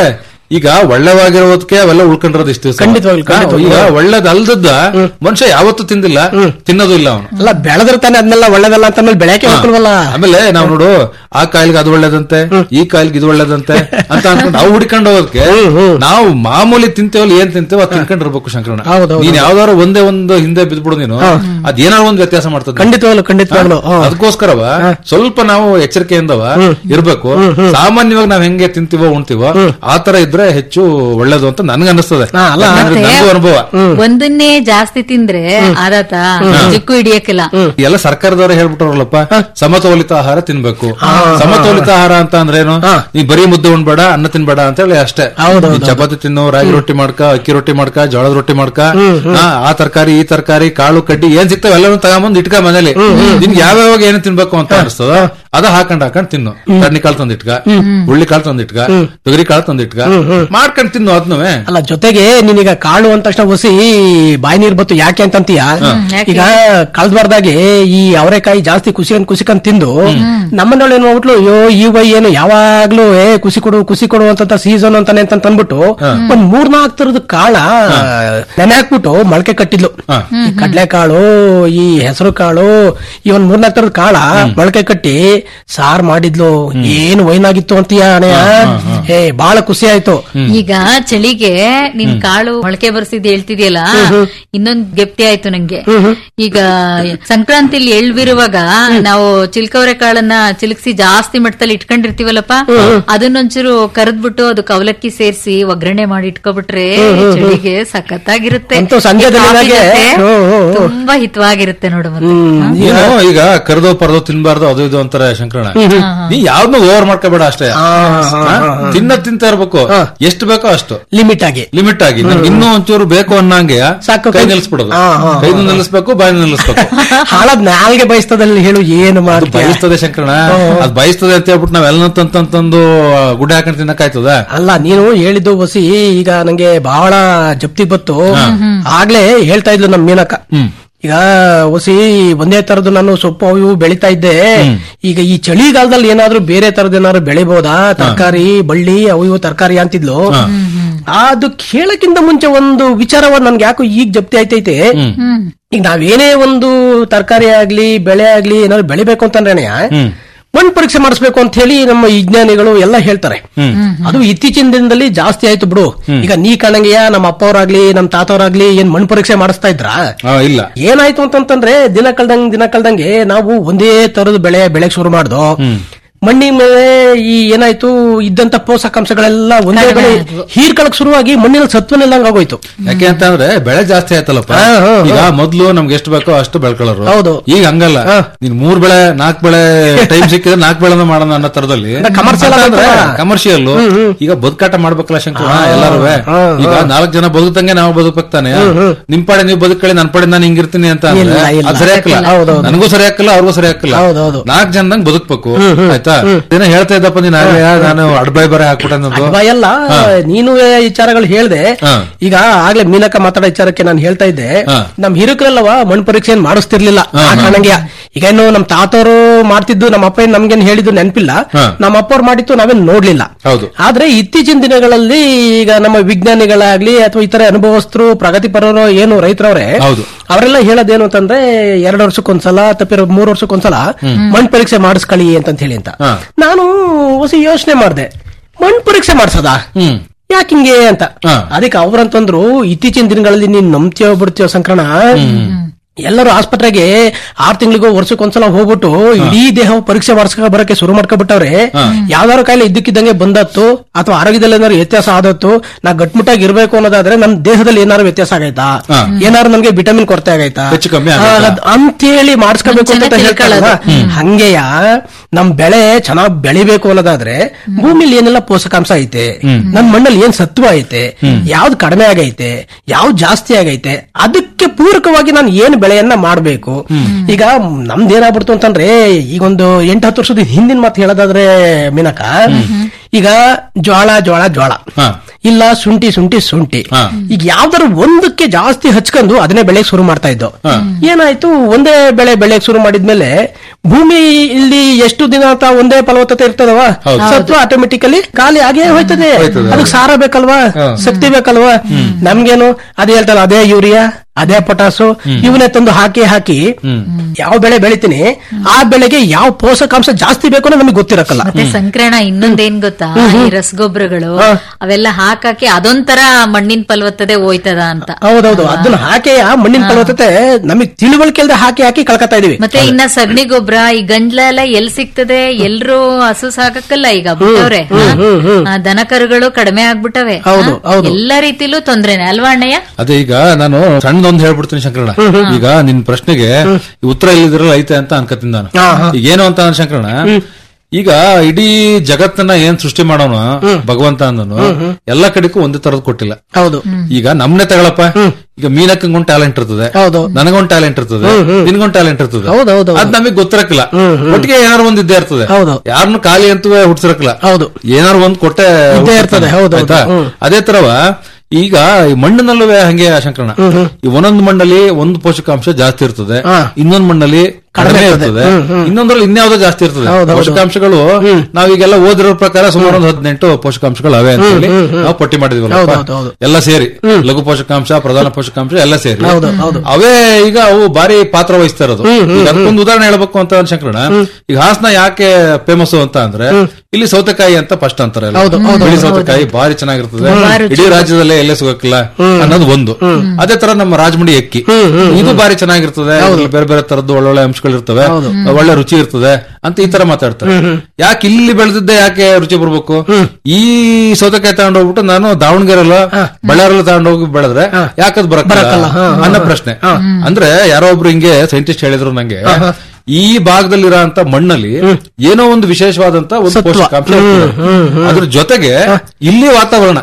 ಈಗ ಒಳ್ಳೆವಾಗಿರೋದಕ್ಕೆ ಅವೆಲ್ಲ ಉಳ್ಕೊಂಡಿರೋದು ಇಷ್ಟು ದಿವಸ ಖಂಡಿತವಾಗ್ಲು, ಖಂಡಿತವಾಗ್ಲು. ಈಗ ಒಳ್ಳೇದಲ್ದದ್ದ ಮನುಷ್ಯ ಯಾವತ್ತೂ ತಿಂದಿಲ್ಲ ತಿನ್ನೋದು ಇಲ್ಲ ಅವನು ಅಲ್ಲ ಬೆಳೆದ್ರೆ ತಾನೆ ಅದನ್ನೆಲ್ಲ ಒಳ್ಳೇದಲ್ಲ ಅಂತ ಆಮೇಲೆ ಬೆಳೆಯಕ್ಕೆ ಹೋಗ್ಲ್ವಲ್ಲ ಆಮೇಲೆ ನಾವು ನೋಡು ಆ ಕಾಯಿಲ್ಗೆ ಅದು ಒಳ್ಳೇದಂತೆ ಈ ಕಾಯಿಲ್ಗೆ ಇದು ಒಳ್ಳೇದಂತೆ ಅಂತ ಅನ್ಕೊಂಡು ನಾವು ಹುಡ್ಕೊಂಡು ಹೋಗೋದಕ್ಕೆ ನಾವು ಮಾಮೂಲಿ ತಿಂತೇವಲ್ಲ ಏನ್ ತಿಂತೇವೋ ಅದು ತಿನ್ಕೊಂಡಿರ್ಬೇಕು ಶಂಕರಣ್ಣ ಹೌದೌದು. ನೀನ್ ಯಾವ್ದಾದ್ರು ಒಂದೇ ಒಂದು ಹಿಂದೆ ಬಿದ್ಬಿಡು ನೀನು ಅದೇನಾದ್ರು ಒಂದು ವ್ಯತ್ಯಾಸ ಮಾಡ್ತದೆ ಖಂಡಿತವಾಗ್ಲು ಖಂಡಿತವಾಗ್ಲು ಹಾ. ಅದಕ್ಕೋಸ್ಕರವ ಸ್ವಲ್ಪ ನಾವು ಎಚ್ಚರಿಕೆಯಿಂದವ ಇರ್ಬೇಕು ಸಾಮಾನ್ಯವಾಗಿ ನಾವ್ ಹೆಂಗೆ ತಿಂತೀವೋ ಉಣ್ತೀವೋ ಆ ತರ ಇದ್ರೆ ಹೆಚ್ಚು ಒಳ್ಳೇದು ಅಂತ ನನ್ಗೆ ಅನಿಸ್ತದೆ ಯಾಕಂದ್ರೆ ಮತ್ತೆ ನನಗೂ ಅನುಭವ ಒಂದನ್ನೇ ಜಾಸ್ತಿ ತಿಂದ್ರೆ ಆದಾತ ಚಿಕ್ಕು ಹಿಡಿಯಕ್ಕಿಲ್ಲ ಎಲ್ಲ ಸರ್ಕಾರದವರೇ ಹೇಳ್ಬಿಟ್ರಲ್ಲಪ್ಪ ಸಮತೋಲಿತ ಆಹಾರ ತಿನ್ಬೇಕು ಸಮತೋಲಿತ ಆಹಾರ ಅಂತ ಅಂದ್ರೆ ಏನು ನೀ ಬರೀ ಮುದ್ದೆ ಉಣ್ಬೇಡ ಅನ್ನ ತಿನ್ಬೇಡ ಅಂತ ಹೇಳಿ ಅಷ್ಟೇ ನೀ ಚಪಾತಿ ತಿನ್ನು ರಾಗಿ ರೊಟ್ಟಿ ಮಾಡ್ಕ ಅಕ್ಕಿ ರೊಟ್ಟಿ ಮಾಡ್ಕ ಜೋಳದ ರೊಟ್ಟಿ ಮಾಡ್ಕ ಆ, ಆ ತರಕಾರಿ ಈ ತರಕಾರಿ ಕಾಳು ಕಡ್ಡಿ ಏನ್ ಸಿಗ್ತಾವ ಎಲ್ಲಾನು ತಗೊಂಬಂದ್ ಇಟ್ಕ ಮನೇಲಿ ನಿನ್ಗೆ ಯಾವ್ಯಾವಾಗ ಏನು ತಿನ್ಬೇಕು ಅಂತ ಅನಿಸ್ತದ ಅದ ಹಾಕೊಂಡ್ ಹಾಕೊಂಡ್ ತಿನ್ನು ಕಡ್ನಿ ಕಾಳು ತಂದ್ ಇಟ್ಕ ಹುಳ್ಳಿ ಕಾಳು ತಂದ್ ಇಟ್ಕ ತೊಗರಿ ಕಾಳು ತಂದ್ ಇಟ್ಕ ಮಾಡ್ಕೊಂಡ್ ತಿನ್ನು ಅದ್ನವೇ ಅಲ್ಲ ಜೊತೆಗೆ ನೀನೀಗ ಕಾಳು ಅಂದ ತಕ್ಷಣ ಹೊಸಿ ಬಾಯಿ ನೀರ್ ಬತ್ತು ಯಾಕೆ ಅಂತಂತೀಯ ಯಾಕೆ? ಈಗ ಕಳ್ದ್ಬಾರ್ದಾಗೆ ಈ ಅವರೆಕಾಯಿ ಜಾಸ್ತಿ ಕುಸಿಕಂಡ್ ಕುಸಿಕಂಡ್ ತಿಂದು ನಮ್ಮನೊಳ ಏನ್ ಮಾಡ್ಬಿಟ್ಲು ಅಯ್ಯೋ ಈ ವೈ ಏನು ಯಾವಾಗ್ಲೂ ಏ ಕುಸಿ ಕೊಡು ಕುಸಿ ಕೊಡು ಅಂತ ಸೀಸನ್ ಅಂತಾನೆ ಅಂತ ಅಂದ್ಬಿಟ್ಟು ಒಂದ್ ಮೂರ್ನಾಲ್ಕು ತರದ ಕಾಳ ನೆನೆ ಹಾಕ್ಬಿಟ್ಟು ಮೊಳಕೆ ಕಟ್ಟಿದ್ಲು ಈ ಕಡ್ಲೆಕಾಳು ಈ ಹೆಸರು ಕಾಳು ಈ ಒಂದ್ ಮೂರ್ನಾಲ್ಕು ತರದ ಕಾಳ ಮೊಳಕೆ ಕಟ್ಟಿ ಸಾರ್ ಮಾಡಿದ್ಲು ಏನು ವೈನಾಗಿತ್ತು ಅಂತೀಯ ಅಣೆಯ ಏ ಬಾಳ ಖುಷಿ ಆಯ್ತು ಈಗ ಚಳಿಗೆ ನಿನ್ ಕಾಳು ಮೊಳಕೆ ಬರ್ಸಿದ್ ಹೇಳ್ತಿದ್ಯಲ್ಲ ಇನ್ನೊಂದ್ ಗೆಪ್ತಿ ಆಯ್ತು ನಂಗೆ ಈಗ ಸಂಕ್ರಾಂತಿಲಿ ಎಳ್ಬಿರುವಾಗ ನಾವು ಚಿಲ್ಕವರೆ ಕಾಳನ್ನ ಚಿಲ್ಕ್ಸಿ ಜಾಸ್ತಿ ಮಟ್ಟದಲ್ಲಿ ಇಟ್ಕೊಂಡಿರ್ತೀವಲ್ಲಪ್ಪ ಅದನ್ನೊಂಚೂರು ಕರೆದ್ಬಿಟ್ಟು ಅದಕ್ಕೆ ಅವಲಕ್ಕಿ ಸೇರ್ಸಿ ಒಗ್ಗರಣೆ ಮಾಡಿ ಇಟ್ಕೊಬಿಟ್ರೆ ಚಳಿಗೆ ಸಖತ್ತಾಗಿರುತ್ತೆ ಅಂತೂ ಸಂಜೆ ಈ ಕಾಫಿ ದಿನದಾಗೆ, ಜೊತೆ ಹ್ಮ್, ಹ್ಮ್, ಹ್ಮ್. ತುಂಬಾ ಹಿತವಾಗಿರುತ್ತೆ ನೋಡು ಮತ್ತೆ ಏನು ಈಗ ಕರೆದೋ ಪರದೋ ತಿನ್ಬಾರ್ದು ಅದು ಇದು ಅಂತಾರೆ ಶಂಕರಣ ನೀ ಯಾವ್ದನ್ನ ಓವರ್ ಮಾಡ್ಕೋಬೇಡ ಅಷ್ಟೇ ಹಾ? ತಿನ್ನ ತಿಂತ ಇರ್ಬೇಕು ಎಷ್ಟು ಬೇಕೋ ಅಷ್ಟು ಲಿಮಿಟ್ ಆಗಿ ಲಿಮಿಟ್ ಆಗಿ ನಮ್ಗೆ ಇನ್ನೂ ಒಂಚೂರು ಬೇಕು ಅನ್ನಂಗೆ ಸಾಕು, ಕೈ ಕೈ- ನಿಲ್ಲಿಸ್ಬಿಡೋದು ಹಾ, ಹಾ, ಕೈ ನಿಲ್ಲಿಸ್ಬೇಕು ಬಾಯಿ ನಿಲ್ಲಿಸ್ಬೇಕು ಹಾಳದ್ ನಾಲ್ಗೆ ಬಯಸ್ತದಲ್ಲಿ ಹೇಳು ಏನು ಮಾಡ್ತೀಯ ಬಯಸ್ತದೆ ಶಂಕರಣ ಅದ್ ಬಯಸ್ತದೆ ಅಂತ ಹೇಳ್ಬಿಟ್ಟು ನಾವೆಲ್ಲ ತಂತಂತಂದು ಗುಡ್ಡೆ ಹಾಕೊಂಡು ತಿನ್ನಕ್ಕಾಯ್ತದ ಅಲ್ಲ ನೀನು ಹೇಳಿದ್ದು ಹೊಸಿ ಈಗ ನಂಗೆ ಬಹಳ ಜಪ್ತಿ ಬತ್ತು ಆಗ್ಲೇ ಹೇಳ್ತಾ ಇದ್ಲು ನಮ್ ಮೀನಕ್ಕ ಈಗ ಹೊಸಿ ಒಂದೇ ತರದ್ದು ನಾನು ಸೊಪ್ಪು ಅವು ಇವು ಬೆಳಿತಾ ಇದ್ದೆ ಈಗ ಈ ಚಳಿಗಾಲದಲ್ಲಿ ಏನಾದ್ರೂ ಬೇರೆ ತರದ್ ಏನಾದ್ರು ಬೆಳಿಬೋದಾ ತರಕಾರಿ ಬಳ್ಳಿ ಅವು ಇವು ತರಕಾರಿ ಅಂತಿದ್ಲು ಅದು ಕೇಳಕ್ಕಿಂತ ಮುಂಚೆ ಒಂದು ವಿಚಾರವ ನನ್ಗೆ ಯಾಕೋ ಈಗ ಜಪ್ತಿ ಆಯ್ತೈತೆ ಈಗ ನಾವೇನೇ ಒಂದು ತರಕಾರಿ ಆಗ್ಲಿ ಬೆಳೆ ಆಗ್ಲಿ ಏನಾದ್ರು ಬೆಳಿಬೇಕು ಅಂತಂದ್ರೆ ಮಣ್ಣು ಪರೀಕ್ಷೆ ಮಾಡಿಸ್ಬೇಕು ಅಂತ ಹೇಳಿ ನಮ್ಮ ವಿಜ್ಞಾನಿಗಳು ಎಲ್ಲ ಹೇಳ್ತಾರೆ ಅದು ಇತ್ತೀಚಿನ ದಿನದಲ್ಲಿ ಜಾಸ್ತಿ ಆಯ್ತು ಬಿಡು ಈಗ ನೀ ಕಣಂಗೆಯ ನಮ್ಮ ಅಪ್ಪವ್ರಾಗ್ಲಿ ನಮ್ಮ ತಾತವ್ರಾಗ್ಲಿ ಏನ್ ಮಣ್ಣು ಪರೀಕ್ಷೆ ಮಾಡಿಸ್ತಾ ಇದ್ರ ಆ, ಇಲ್ಲ ಏನಾಯ್ತು ಅಂತಂತಂದ್ರೆ ದಿನ ಕಳ್ದಂಗ್ ದಿನ ಕಳ್ದಂಗೆ ನಾವು ಒಂದೇ ತರದ ಬೆಳೆ ಬೆಳೆಕ್ ಶುರು ಮಾಡ್ದೋ ಮಣ್ಣಿನ ಮೇಲೆ ಈ ಏನಾಯ್ತು ಇದ್ದಂತ ಪೋಷಕಾಂಶಗಳೆಲ್ಲ ಒಂದೇ ಬೆಳೆ ಹೀರ್ಕೊಳಕ್ ಶುರುವಾಗಿ ಮಣ್ಣಿನ ಸತ್ವನೆಲ್ಲಂಗ್ ಆಗೋಯ್ತು ಯಾಕೆ ಅಂತ ಅಂದ್ರೆ ಬೆಳೆ ಜಾಸ್ತಿ ಆಯ್ತಲ್ಲಪ್ಪ ಹಾ, ಹಾ, ಹಾ. ಈಗ ಮೊದ್ಲು ನಮ್ಗೆ ಎಷ್ಟು ಬೇಕೋ ಅಷ್ಟು ಬೆಳ್ಕೊಳ್ಳೋರು ಹೌದು. ಈಗ ಹಂಗಲ್ಲ ನೀನ್ ಮೂರ್ ಬೆಳೆ ನಾಲ್ಕ್ ಬೆಳೆ ಟೈಮ್ ಸಿಕ್ಕಿದ್ರೆ ನಾಲ್ಕ್ ಬೆಳೆನ ಮಾಡೋಣ ಅನ್ನೋ ತರದಲ್ಲಿ commercial ಆಗೋಯ್ತಲ್ಲ? ಕಮರ್ಷಿಯಲ್ ಈಗ ಬದುಕಾಟ ಮಾಡ್ಬೇಕಲ್ಲ ಶಂಕರ ಎಲ್ಲಾರು ಈಗ ನಾಲ್ಕ್ ಜನ ಬದುಕ್ತಂಗೆ ನಾವು ಬದುಕ್ಬೇಕು ತಾನೆ ನಿಮ್ ಪಾಡೆ ನೀವು ಬದುಕಳಿ ನನ್ ಪಾಡೆ ನಾನು ಹಿಂಗಿರ್ತೀನಿ ಅಂತ ಅಂದ್ರೆ ಇಲ್ಲ, ಇಲ್ಲ. ಅದ್ ಸರಿ ಹಾಕಲ್ಲ ಹೌದೌದು. ನನಗೂ ಸರಿ ಹಾಕಲ್ಲ ಅವ್ರಿಗೂ ಸರಿ ಹಾಕಲ್ಲ ಹೌದೌದು. ನಾಲ್ಕ್ ಜನದಂಗ್ ಬದುಕ್ಬೇಕು ಆಯ್ತಾ ಏನೋ ಹೇಳ್ತಾ ಇದ್ದಪ್ಪ ನೀನ್ ಆಗ್ಲೇ ನಾನು ಅಡ್ಬಾಯ್ ಬರ ಹಾಕ್ಬಿಟ್ಟೆ ಅನ್ನೋದು ಎಲ್ಲ ನೀನು ಈ ವಿಚಾರಗಳು ಹೇಳ್ದೆ ಹಾ. ಈಗ ಆಗ್ಲೇ ಮೀನಕ್ಕ ಮಾತಾಡೋ ವಿಚಾರಕ್ಕೆ ನಾನು ಹೇಳ್ತಾ ಇದ್ದೆ ಹಾ. ನಮ್ ಹಿರುಕರಲ್ಲವ ಮಣ್ಣು ಪರೀಕ್ಷೆ ಏನ್ ಮಾಡಿಸ್ತಿರ್ಲಿಲ್ಲ ಆ ಕಾರಣಂಗೆ ಈಗ ಏನು ನಮ್ ತಾತವರು ಮಾಡ್ತಿದ್ದು ನಮ್ಮ ಅಪ್ಪ ಏನ್ ನಮ್ಗೇನ್ ಹೇಳಿದ್ದು ನೆನಪಿಲ್ಲ ಹಾ. ನಮ್ಮ ಅಪ್ಪವ್ರು ಮಾಡಿದ್ದು ನಾವೇನ್ ನೋಡ್ಲಿಲ್ಲ ಹೌದು ಆದ್ರೆ ಇತ್ತೀಚಿನ ದಿನಗಳಲ್ಲಿ ಈಗ ನಮ್ಮ ವಿಜ್ಞಾನಿಗಳಾಗ್ಲಿ ಅಥವಾ ಇತರ ಅನುಭವಸ್ಥರು ಪ್ರಗತಿಪರರು ಏನು ರೈತರವ್ರೆ ಹೌದು. ಅವರೆಲ್ಲ ಹೇಳೋದೇನು ಅಂತಂದ್ರೆ ಎರಡು ವರ್ಷಕ್ಕೊಂದ್ಸಲ ತಪ್ಪಿರೋ ಮೂರು ವರ್ಷಕ್ಕೊಂದ್ಸಲ ಮಣ್ಣು ಪರೀಕ್ಷೆ ಮಾಡಿಸ್ಕೊಳ್ಳಿ ಅಂತ ಹೇಳಿ ಅಂತ ಹಾ. ನಾನು ಹೊಸ ಯೋಚನೆ ಮಾಡಿದೆ ಮಣ್ಣು ಪರೀಕ್ಷೆ ಮಾಡ್ಸದ ಹ್ಮ್ ಯಾಕೆ ಹಿಂಗೆ ಅಂತ ಹಾ. ಅದಕ್ಕೆ ಅವ್ರಂತಂದ್ರು ಇತ್ತೀಚಿನ ದಿನಗಳಲ್ಲಿ ನೀನ್ ನಂಬ್ತೀಯೋ ಬಿಡ್ತೀಯೋ ಸಂಕ್ರಣ ಎಲ್ಲರೂ ಆಸ್ಪತ್ರೆಗೆ ಆರ್ ತಿಂಗಳಿಗೋ ವರ್ಷಕ್ಕೊಂದ್ಸಲ ಹೋಗ್ಬಿಟ್ಟು ಇಡೀ ದೇಹ ಪರೀಕ್ಷೆ ಮಾಡಿಸ್ಕೊ ಬರಕ್ಕೆ ಶುರು ಮಾಡ್ಕೊಬಿಟ್ಟವ್ರೆ ಯಾವ್ದಾದ್ರು ಕಾಯಿಲೆ ಇದ್ದಕ್ಕಿದ್ದಂಗೆ ಬಂದತ್ತು ಅಥವಾ ಆರೋಗ್ಯದಲ್ಲಿ ಏನಾದ್ರು ವ್ಯತ್ಯಾಸ ಆದತ್ತು ನಾ ಗಟ್ಮುಟ್ಟಾಗಿ ಇರ್ಬೇಕು ಅನ್ನೋದಾದ್ರೆ ನಮ್ ದೇಹದಲ್ಲಿ ಏನಾದ್ರು ವ್ಯತ್ಯಾಸ ಆಗೈತಾ ಹಾ. ಏನಾದ್ರು ನಮ್ಗೆ ವಿಟಮಿನ್ ಕೊರತೆ ಆಗೈತಾ ಹೆಚ್ಚು ಕಮ್ಮಿ ಆ, ಆಗೈತಾ? ಅದ್- ಅಂತೇಳಿ ಮಾಡಿಸ್ಕೋಬೇಕು ಅಂತ ಮುಂಚೆನೆ ಹೇಳ್ತಾರಲ್ಲ ಹಂಗೆಯ ನಮ್ ಬೆಳೆ ಚೆನ್ನಾಗ್ ಬೆಳಿಬೇಕು ಅನ್ನೋದಾದ್ರೆ ಭೂಮಿಲಿ ಏನೆಲ್ಲ ಪೋಷಕಾಂಶ ಐತೆ ನನ್ ಮಣ್ಣಲ್ಲಿ ಏನ್ ಸತ್ವ ಐತೆ ಯಾವ್ದು ಕಡಿಮೆ ಆಗೈತೆ ಯಾವ್ದು ಜಾಸ್ತಿ ಆಗೈತೆ ಅದಕ್ಕೆ ಪೂರಕವಾಗಿ ನಾನು ಏನ್ ಬೆಳೆಯನ್ನ ಮಾಡ್ಬೇಕು ಈಗ ನಮ್ದೇನಾಗ್ಬಿಡ್ತು ಅಂತಂದ್ರೆ ಈಗೊಂದು ಎಂಟು ಹತ್ತು ವರ್ಷದ ಹಿಂದಿನ ಮಾತು ಹೇಳೋದಾದ್ರೆ ಮೀನಕ ಈಗ ಜೋಳ ಜೋಳ ಜೋಳ ಹಾ. ಇಲ್ಲ ಶುಂಠಿ ಶುಂಠಿ ಶುಂಠಿ ಈಗ ಯಾವ್ದಾರು ಒಂದಕ್ಕೆ ಜಾಸ್ತಿ ಹಚ್ಕೊಂಡು ಅದನ್ನೇ ಬೆಳೆಯಕ್ ಶುರು ಮಾಡ್ತಾ ಇದ್ದು ಏನಾಯ್ತು ಒಂದೇ ಬೆಳೆ ಬೆಳೆಯಕ್ ಶುರು ಮಾಡಿದ್ಮೇಲೆ ಭೂಮಿ ಇಲ್ಲಿ ಎಷ್ಟು ದಿನ ಅಂತ ಒಂದೇ ಫಲವತ್ತತೆ ಇರ್ತದವ ಹೌದು. ಸತ್ವ ಆಟೋಮೆಟಿಕಲಿ ಖಾಲಿ ಆಗೇ ಹೋಯ್ತದೆ ಹೋಯ್ತದೆ. ಅದಕ್ಕೆ ಸಾರ ಬೇಕಲ್ವಾ ಶಕ್ತಿ ಬೇಕಲ್ವಾ ನಮ್ಗೇನು ಅದೇ ಹೇಳ್ತಾರ ಅದೇ ಯೂರಿಯಾ ಅದೇ ಪೊಟಾಸು ಇವನ್ನೇ ತಂದು ಹಾಕಿ ಹಾಕಿ ಯಾವ ಬೆಳೆ ಬೆಳಿತೀನಿ ಆ ಬೆಳೆಗೆ ಯಾವ ಪೋಷಕಾಂಶ ಜಾಸ್ತಿ ಬೇಕು ಅನ್ನೋದು ನಮಗೆ ಗೊತ್ತಿರಕ್ಕಲ್ಲ ಮತ್ತೆ ಸಂಕ್ರಣ ಇನ್ನೊಂದೇನ್ ಗೊತ್ತಾ ಈ ರಸಗೊಬ್ಬರಗಳು ಅವೆಲ್ಲ ಹಾಕಾಕಿ ಅದೊಂಥರ ಮಣ್ಣಿನ ಫಲವತ್ತತೆ ಹೋಯ್ತದ ಅಂತ ಹೌದೌದು ಅದನ್ನ ಹಾಕಿ ಆ ಮಣ್ಣಿನ ಫಲವತ್ತತೆ ನಮಗೆ ತಿಳುವಳಿಕೆ ಇಲ್ದೆ ಹಾಕಿ ಹಾಕಿ ಕಳ್ಕೊತಾ ಇದೀವಿ ಮತ್ತೆ ಇನ್ನ ಸಗಣಿ ಗೊಬ್ಬರ ಈ ಗಂಜ್ಲ ಎಲ್ಲ ಎಲ್ ಸಿಗ್ತದೆ ಎಲ್ರು ಹಸು ಸಾಕಕ್ಕಲ್ಲ ಈಗ ಬಿಟ್ಟವ್ರೆ ದನ ಕರುಗಳು ಕಡಿಮೆ ಆಗ್ಬಿಟ್ಟವೆ ಹೌದು, ಹಾ? ಎಲ್ಲಾ ರೀತಿಲೂ ತೊಂದ್ರೆನೆ ಅಲ್ವಾ ಅಣ್ಣಯ್ಯ ಅದೇ ಈಗ ನಾನು ಸಣ್ಣದೊಂದು ಹೇಳ್ಬಿಡ್ತೀನಿ ಶಂಕರಣ್ಣ ಈಗ ನಿನ್ ಪ್ರಶ್ನೆಗೆ ಈ ಉತ್ತರ ಇಲ್ಲಿದ್ರಲ್ಲ ಐತೆ ಅಂತ ಅನ್ಕತೀನಿ ನಾನು ಈಗ ಏನು ಅಂತ ನಾನು ಶಂಕರಣ್ಣ ಈಗ ಇಡೀ ಜಗತ್ತನ್ನ ಏನ್ ಸೃಷ್ಟಿ ಮಾಡೋನು ಭಗವಂತ ಅಂದನು ಎಲ್ಲಾ ಕಡೆಗೂ ಒಂದೇ ತರದ್ ಕೊಟ್ಟಿಲ್ಲ ಹೌದು ಈಗ ನಮ್ನೆ ತಗೊಳಪ್ಪ ಈಗ ಮೀನಕ್ಕಂಗೊಂದ್ ಟ್ಯಾಲೆಂಟ್ ಇರ್ತದೆ ಹೌದು ನನಗೊಂದ್ ಟ್ಯಾಲೆಂಟ್ ಇರ್ತದೆ ನಿನ್ಗೊಂದ್ ಟ್ಯಾಲೆಂಟ್ ಇರ್ತದೆ ಹೌದು, ಹೌದು, ಅದ್ ನಮಗ್ ಗೊತ್ತಿರಕ್ಕಿಲ್ಲ ಒಟ್ಟಿಗೆ ಏನಾರು ಒಂದ್ ಇದ್ದೇ ಇರ್ತದೆ ಹೌದು. ಯಾರನ್ನು ಖಾಲಿ ಅಂತೂ ಹುಡ್ಸಿರಕ್ಕಿಲ್ಲ ಹೌದು ಏನಾರು ಒಂದ್ ಕೊಟ್ಟೆ ಇದ್ದೇ ಇರ್ತದೆ, ಹುಡ್ಸಿರ್ತಾನೆ. ಹೌದು, ಹೌದು. ಆಯ್ತಾ ಹ್ಮ್. ಅದೇ ತರವ ಈಗ ಈ ಮಣ್ಣಿನಲ್ಲೂ ಹಂಗೆ ಶಂಕರಣ ಈ ಒಂದೊಂದು ಮಣ್ಣಲ್ಲಿ ಒಂದು ಪೋಷಕಾಂಶ ಜಾಸ್ತಿ ಇರ್ತದೆ ಇನ್ನೊಂದು ಮಣ್ಣಲ್ಲಿ ಕಡಿಮೆ ಇರ್ತದೆ ಇನ್ನೊಂದ್ರಲ್ಲಿ ಇನ್ಯಾವುದೋ ಜಾಸ್ತಿ ಇರ್ತದೆ ಪೋಷಕಾಂಶಗಳು ನಾವೀಗೆಲ್ಲ ಓದಿರೋ ಪ್ರಕಾರ ಸುಮಾರು ಒಂದು ಹದಿನೆಂಟು ಪೋಷಕಾಂಶಗಳು ಅವೆ ಅಂತ ಹೇಳಿ ನಾವು ಪಟ್ಟಿ ಮಾಡಿದ್ವಲ್ಲ ಹೌದು, ಹೌದು, ಹೌದು. ಎಲ್ಲ ಸೇರಿ ಲಘು ಪೋಷಕಾಂಶ ಪ್ರಧಾನ ಪೋಷಕಾಂಶ ಎಲ್ಲ ಸೇರಿ ಹೌದು, ಹೌದು. ಅವೇ ಈಗ ಅವು ಬಾರಿ ಪಾತ್ರ ವಹಿಸ್ತಾ ಇರೋದು ಈಗ ಅದಕ್ಕೊಂದು ಉದಾಹರಣೆ ಹೇಳ್ಬೇಕು ಅಂತ ಶಂಕರಣ ಈಗ ಹಾಸನ ಯಾಕೆ ಫೇಮಸ್ ಅಂತ ಅಂದ್ರೆ ಇಲ್ಲಿ ಸೌತೆಕಾಯಿ ಅಂತ ಫಸ್ಟ್ ಅಂತಾರೆ ಎಲ್ಲ. ಹೌದು, ಹೌದು, ಬಿಳಿ ಹೌದು. ಸೌತೆಕಾಯಿ ಬಾರಿ ಚೆನ್ನಾಗಿರ್ತದೆ ತುಂಬಾ ರುಚಿ ಇಡೀ ರಾಜ್ಯದಲ್ಲೇ ಎಲ್ಲೇ ಸಿಗಕ್ಕಿಲ್ಲ ಅನ್ನೋದು ಒಂದು ಅದೇ ತರ ನಮ್ಮ ರಾಜಮುಡಿ ಅಕ್ಕಿ ಇದು ಬಾರಿ ಚೆನ್ನಾಗಿರ್ತದೆ ಇದ್ರಲ್ಲಿ ಬೇರೆ ಬೇರೆ ತರದ್ದು ಒಳ್ಳೊಳ್ಳೆ ಅಂಶಗಳು ಇರ್ತವೆ ಒಳ್ಳೆ ರುಚಿ ಇರ್ತದೆ ಅಂತ ಈ ತರ ಮಾತಾಡ್ತಾರೆ ಯಾಕೆ ಇಲ್ಲಿ ಬೆಳೆದಿದ್ದೆ ಯಾಕೆ ರುಚಿ ಬರ್ಬೇಕು ಈ ಸೌತೆಕಾಯಿ ತಗೊಂಡೋಗ್ಬಿಟ್ಟು ನಾನು ದಾವಣಗೆರೆಲ್ಲ ಬಳ್ಳಾರಲ್ಲ ತಗೊಂಡೋಗಿ ಬೆಳೆದ್ರೆ ಯಾಕದ್ ಬರಕ್ಕಲ್ಲ ಅನ್ನೋ ಪ್ರಶ್ನೆ ಅಂದ್ರೆ ಯಾರೋ ಒಬ್ರು ಹಿಂಗೆ ಸೈಂಟಿಸ್ಟ್ ಹೇಳಿದ್ರು ನಂಗೆ ಈ ಭಾಗದಲ್ಲಿರೋ ಅಂತ ಮಣ್ಣಲ್ಲಿ ಏನೋ ಒಂದು ವಿಶೇಷವಾದಂತ ಒಂದು ಪೋಷಕಾಂಶ ಇರ್ತದೆ. ಅದ್ರ ಜೊತೆಗೆ ಇಲ್ಲಿ ವಾತಾವರಣ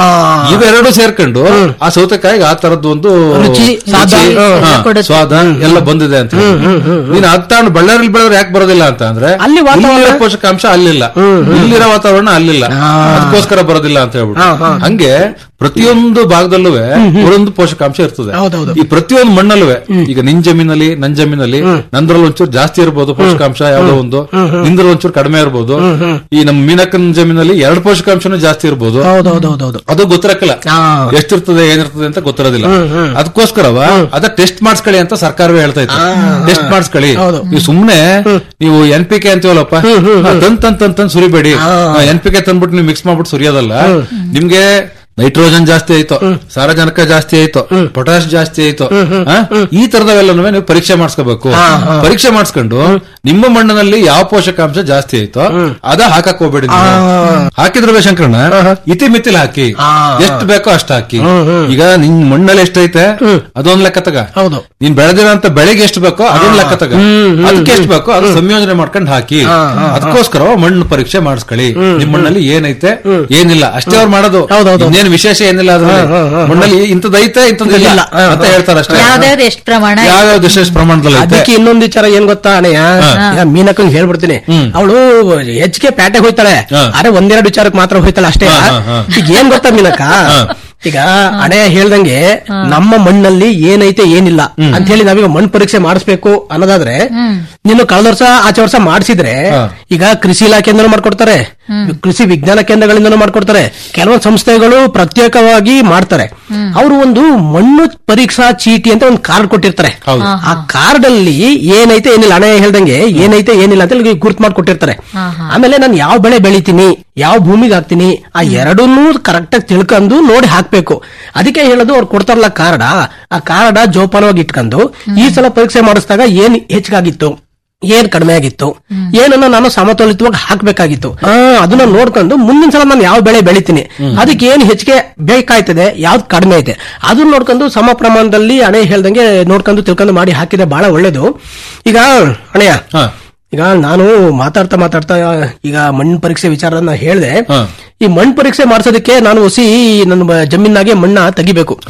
ಇವೆರಡು ಸೇರ್ಕೊಂಡು ಆ ಸೌತೆಕಾಯಿಗೆ ಆ ತರದ್ದು ಒಂದು ರುಚಿ, ಸ್ವಾದ, ರುಚಿ, ಹ್ಮ್. ಹಾ, ಕೊಡುತ್ತೆ. ಸ್ವಾದ ಎಲ್ಲ ಬಂದಿದೆ ಅಂತ ಹೇಳಿ. ನೀನ್ ಅದ್ ತಗೊಂಡು ಬಳ್ಳಾರಿಲಿ ಬೆಳೆದ್ರೆ ಯಾಕೆ ಬರೋದಿಲ್ಲ ಅಂತ ಅಂದ್ರೆ ಅಲ್ಲಿ ವಾತಾವರಣ- ಇಲ್ಲಿರೋ ಪೋಷಕಾಂಶ ಅಲ್ಲಿಲ್ಲ ಇಲ್ಲಿರೋ ವಾತಾವರಣ ಅಲ್ಲಿಲ್ಲ ಅದಕ್ಕೋಸ್ಕರ ಬರೋದಿಲ್ಲ ಅಂತ ಹೇಳ್ಬಿಟ್ಟು ಹಂಗೆ ಪ್ರತಿಯೊಂದು ಭಾಗದಲ್ಲೂ ಒಂದೊಂದು ಪೋಷಕಾಂಶ ಇರ್ತದೆ ಈ ಪ್ರತಿಯೊಂದು ಮಣ್ಣಲ್ಲೂ ಈಗ ನಿನ್ ಜಮೀನಲ್ಲಿ ನನ್ ಜಮೀನಲ್ಲಿ ನಂದ್ರಲ್ಲಿ ಒಂಚೂರು ಜಾಸ್ತಿ ಇರ್ಬೋದು ಪೋಷಕಾಂಶ ಯಾವ್ದೋ ಒಂದು ನಿಂದ್ರಲ್ಲಿ ಒಂಚೂರು ಕಡಿಮೆ ಇರ್ಬೋದು ಈ ನಮ್ಮ ಮೀನಕ್ಕನ ಜಮೀನಲ್ಲಿ ಎರಡು ಪೋಷಕಾಂಶನೂ ಜಾಸ್ತಿ ಇರ್ಬೋದು ಹೌದೌದೌದೌದು ಅದು ಗೊತ್ತಿರಕ್ಕಿಲ್ಲ ಎಷ್ಟಿರ್ತದೆ ಏನಿರ್ತದೆ ಅಂತ ಗೊತ್ತಿರೋದಿಲ್ಲ ಅದಕ್ಕೋಸ್ಕರವ ಅದ ಟೆಸ್ಟ್ ಮಾಡಿಸ್ಕೊಳ್ಳಿ ಅಂತ ಸರ್ಕಾರವೇ ಹೇಳ್ತಾ ಇತ್ತು ಟೆಸ್ಟ್ ಮಾಡಿಸ್ಕೊಳ್ಳಿ ನೀವು ಸುಮ್ನೆ ನೀವು ಎನ್ ಪಿ ಕೆ ಅಂತೀವಲ್ಲಪ್ಪ ತನ್ ತನ್ ತನ್ ತನ್ ಸುರಿಬೇಡಿ ಎನ್ ಪಿ ಕೆ ತಂದ್ಬಿಟ್ಟು ನೀವು ಮಿಕ್ಸ್ ಮಾಡ್ಬಿಟ್ಟು ಸುರಿಯೋದಲ್ಲ ನಿಮ್ಗೆ ನೈಟ್ರೋಜನ್ ಜಾಸ್ತಿ ಆಯ್ತು ಸಾರಜನಕ ಜಾಸ್ತಿ ಆಯ್ತು ಪೊಟ್ಯಾಶ್ ಜಾಸ್ತಿ ಆಯ್ತು ಆ? ಈ ತರದವೆಲ್ಲನೂ ನೀವು ಪರೀಕ್ಷೆ ಮಾಡಿಸ್ಕೋಬೇಕು ಪರೀಕ್ಷೆ ಮಾಡಿಸ್ಕೊಂಡು ನಿಮ್ಮ ಮಣ್ಣಿನಲ್ಲಿ ಯಾವ ಪೋಷಕಾಂಶ ಜಾಸ್ತಿ ಆಯ್ತೋ ಅದ ಹಾಕಕ್ ಹೋಗ್ಬೇಡಿ ನೀವು. ಹಾಕಿದ್ರೆ ಶಂಕರಣ್ಣ ಇತಿ ಮಿತಿಲ್ ಹಾಕಿ ಎಷ್ಟು ಬೇಕೋ ಅಷ್ಟು ಹಾಕಿ ಈಗ ನಿನ್ ಮಣ್ಣಲ್ಲಿ ಎಷ್ಟೈತೆ ಅದೊಂದ್ ಲೆಕ್ಕ ತಗ ಹೌದು ನೀನ್ ಬೆಳೆದಿರೋಂತ ಬೆಳೆಗೆ ಎಷ್ಟು ಬೇಕೋ ಅದೊಂದ್ ಲೆಕ್ಕ ತಗ ಅದಕ್ಕೆ ಎಷ್ಟು ಬೇಕೋ ಅದು ಸಂಯೋಜನೆ ಮಾಡ್ಕೊಂಡು ಹಾಕಿ ಅದಕ್ಕೋಸ್ಕರ ಮಣ್ಣು ಪರೀಕ್ಷೆ ಮಾಡಿಸ್ಕೊಳ್ಳಿ ನಿಮ್ ಮಣ್ಣಲ್ಲಿ ಏನೈತೆ ಏನಿಲ್ಲ ಅಷ್ಟೇ ಅವ್ರು ಮಾಡೋದು ಇನ್ನೇನು ವಿಶೇಷ ಏನಿಲ್ಲ ಅದ್ರಲ್ಲಿ ಮಣ್ಣಲ್ಲಿ ಇಂಥದೈತೆ ಇಂಥದ್ದಿಲ್ಲ ಅಂತ ಹೇಳ್ತಾರೆ ಅಷ್ಟೇ ಯಾವ್ದಾವ್ದು ಎಷ್ಟು ಪ್ರಮಾಣ ಯಾವ್ಯಾವ್ದು ಎಷ್ಟೆಷ್ಟು ಪ್ರಮಾಣದಲ್ಲಿ ಐತೆ ಅದಕ್ಕೆ ಇನ್ನೊಂದು ವಿಚಾರ ಏನ್ ಗೊತ್ತಾ ಅಣ್ಣಯ್ಯ ಈಗ ಮೀನಕ್ಕಂಗ್ ಹೇಳ್ಬಿಡ್ತೀನಿ ಅವಳು ಹೆಚ್ಚಿಗೆ ಪ್ಯಾಟೆಗೆ ಹೋಯ್ತಾಳೆ ಆದ್ರೆ ಒಂದೆರಡು ವಿಚಾರಕ್ಕೆ ಮಾತ್ರ ಹೋಯ್ತಾಳೆ ಅಷ್ಟೇ ಹಾ, ಹಾ, ಹಾ. ಈಗ ಏನ್ ಗೊತ್ತಾ ಮೀನಕ್ಕ ಈಗ ಹಣೆಯ ಹೇಳ್ದಂಗೆ ನಮ್ಮ ಮಣ್ಣಲ್ಲಿ ಏನೈತೆ ಏನಿಲ್ಲ ಅಂತ ಹೇಳಿ ನಾವೀಗ ಮಣ್ಣು ಪರೀಕ್ಷೆ ಮಾಡಿಸ್ಬೇಕು ಅನ್ನೋದಾದ್ರೆ ನೀನು ಕಳೆದ ವರ್ಷ ಆಚೆ ವರ್ಷ ಮಾಡಿಸಿದ್ರೆ ಈಗ ಕೃಷಿ ಇಲಾಖೆಯಿಂದನೂ ಮಾಡ್ಕೊಡ್ತಾರೆ ಕೃಷಿ ವಿಜ್ಞಾನ ಕೇಂದ್ರಗಳಿಂದನೂ ಮಾಡ್ಕೊಡ್ತಾರೆ ಕೆಲವೊಂದು ಸಂಸ್ಥೆಗಳು ಪ್ರತ್ಯೇಕವಾಗಿ ಮಾಡ್ತಾರೆ ಅವರು ಒಂದು ಮಣ್ಣು ಪರೀಕ್ಷಾ ಚೀಟಿ ಅಂತ ಒಂದು ಕಾರ್ಡ್ ಕೊಟ್ಟಿರ್ತಾರೆ ಆ ಕಾರ್ಡ್ ಅಲ್ಲಿ ಏನೈತೆ ಏನಿಲ್ಲ ಹಣೆ ಹೇಳ್ದಂಗೆ ಏನೈತೆ ಏನಿಲ್ಲ ಅಂತ ಹೇಳಿ ಗುರ್ತು ಮಾಡಿ ಕೊಟ್ಟಿರ್ತಾರೆ ಆಮೇಲೆ ನಾನು ಯಾವ ಬೆಳೆ ಬೆಳಿತೀನಿ ಯಾವ ಭೂಮಿಗೆ ಹಾಕ್ತೀನಿ ಆ ಎರಡನ್ನೂ ಕರೆಕ್ಟ್ ಆಗಿ ತಿಳ್ಕೊಂಡು ನೋಡಿ ಹಾಕ್ಬೇಕು ಅದಕ್ಕೆ ಹೇಳೋದು ಅವ್ರು ಕೊಡ್ತಾರಲ್ಲ ಕಾರ್ಡ ಆ ಕಾರ್ಡ ಜೋಪಾನವಾಗಿ ಇಟ್ಕೊಂಡು ಈ ಸಲ ಪರೀಕ್ಷೆ ಮಾಡಿಸಿದಾಗ ಏನ್ ಹೆಚ್ಚಿಗಾಗಿತ್ತು ಏನ್ ಕಡಿಮೆ ಆಗಿತ್ತು ಏನನ್ನ ನಾನು ಸಮತೋಲಿತವಾಗಿ ಹಾಕ್ಬೇಕಾಗಿತ್ತು ಆ, ಅದನ್ನ ನೋಡ್ಕೊಂಡು ಮುಂದಿನ ಸಲ ನಾನು ಯಾವ ಬೆಳೆ ಬೆಳಿತೀನಿ ಅದಕ್ಕೆ ಏನ್ ಹೆಚ್ಚಿಗೆ ಬೇಕಾಯ್ತದೆ ಯಾವ್ದು ಕಡಿಮೆ ಐತೆ ಅದನ್ನ ನೋಡ್ಕೊಂಡು ಸಮ ಪ್ರಮಾಣದಲ್ಲಿ ಹಣೆ ಹೇಳ್ದಂಗೆ ನೋಡ್ಕೊಂಡು ತಿಳ್ಕೊಂಡು ಮಾಡಿ ಹಾಕಿದ್ರೆ ಬಹಳ ಒಳ್ಳೇದು ಈಗ ಹಣೆಯ ಈಗ ನಾನು ಮಾತಾಡ್ತಾ ಮಾತಾಡ್ತಾ ಈಗ ಮಣ್ಣು ಪರೀಕ್ಷೆ ವಿಚಾರನ ಹೇಳಿದೆ ಈ ಮಣ್ಣು ಪರೀಕ್ಷೆ ಮಾಡಿಸೋದಕ್ಕೆ ನಾನು ಹೊಸಿ ನನ್ನ ಬ- ಜಮೀನಾಗೆ ಮಣ್ಣ ತೆಗಿಬೇಕು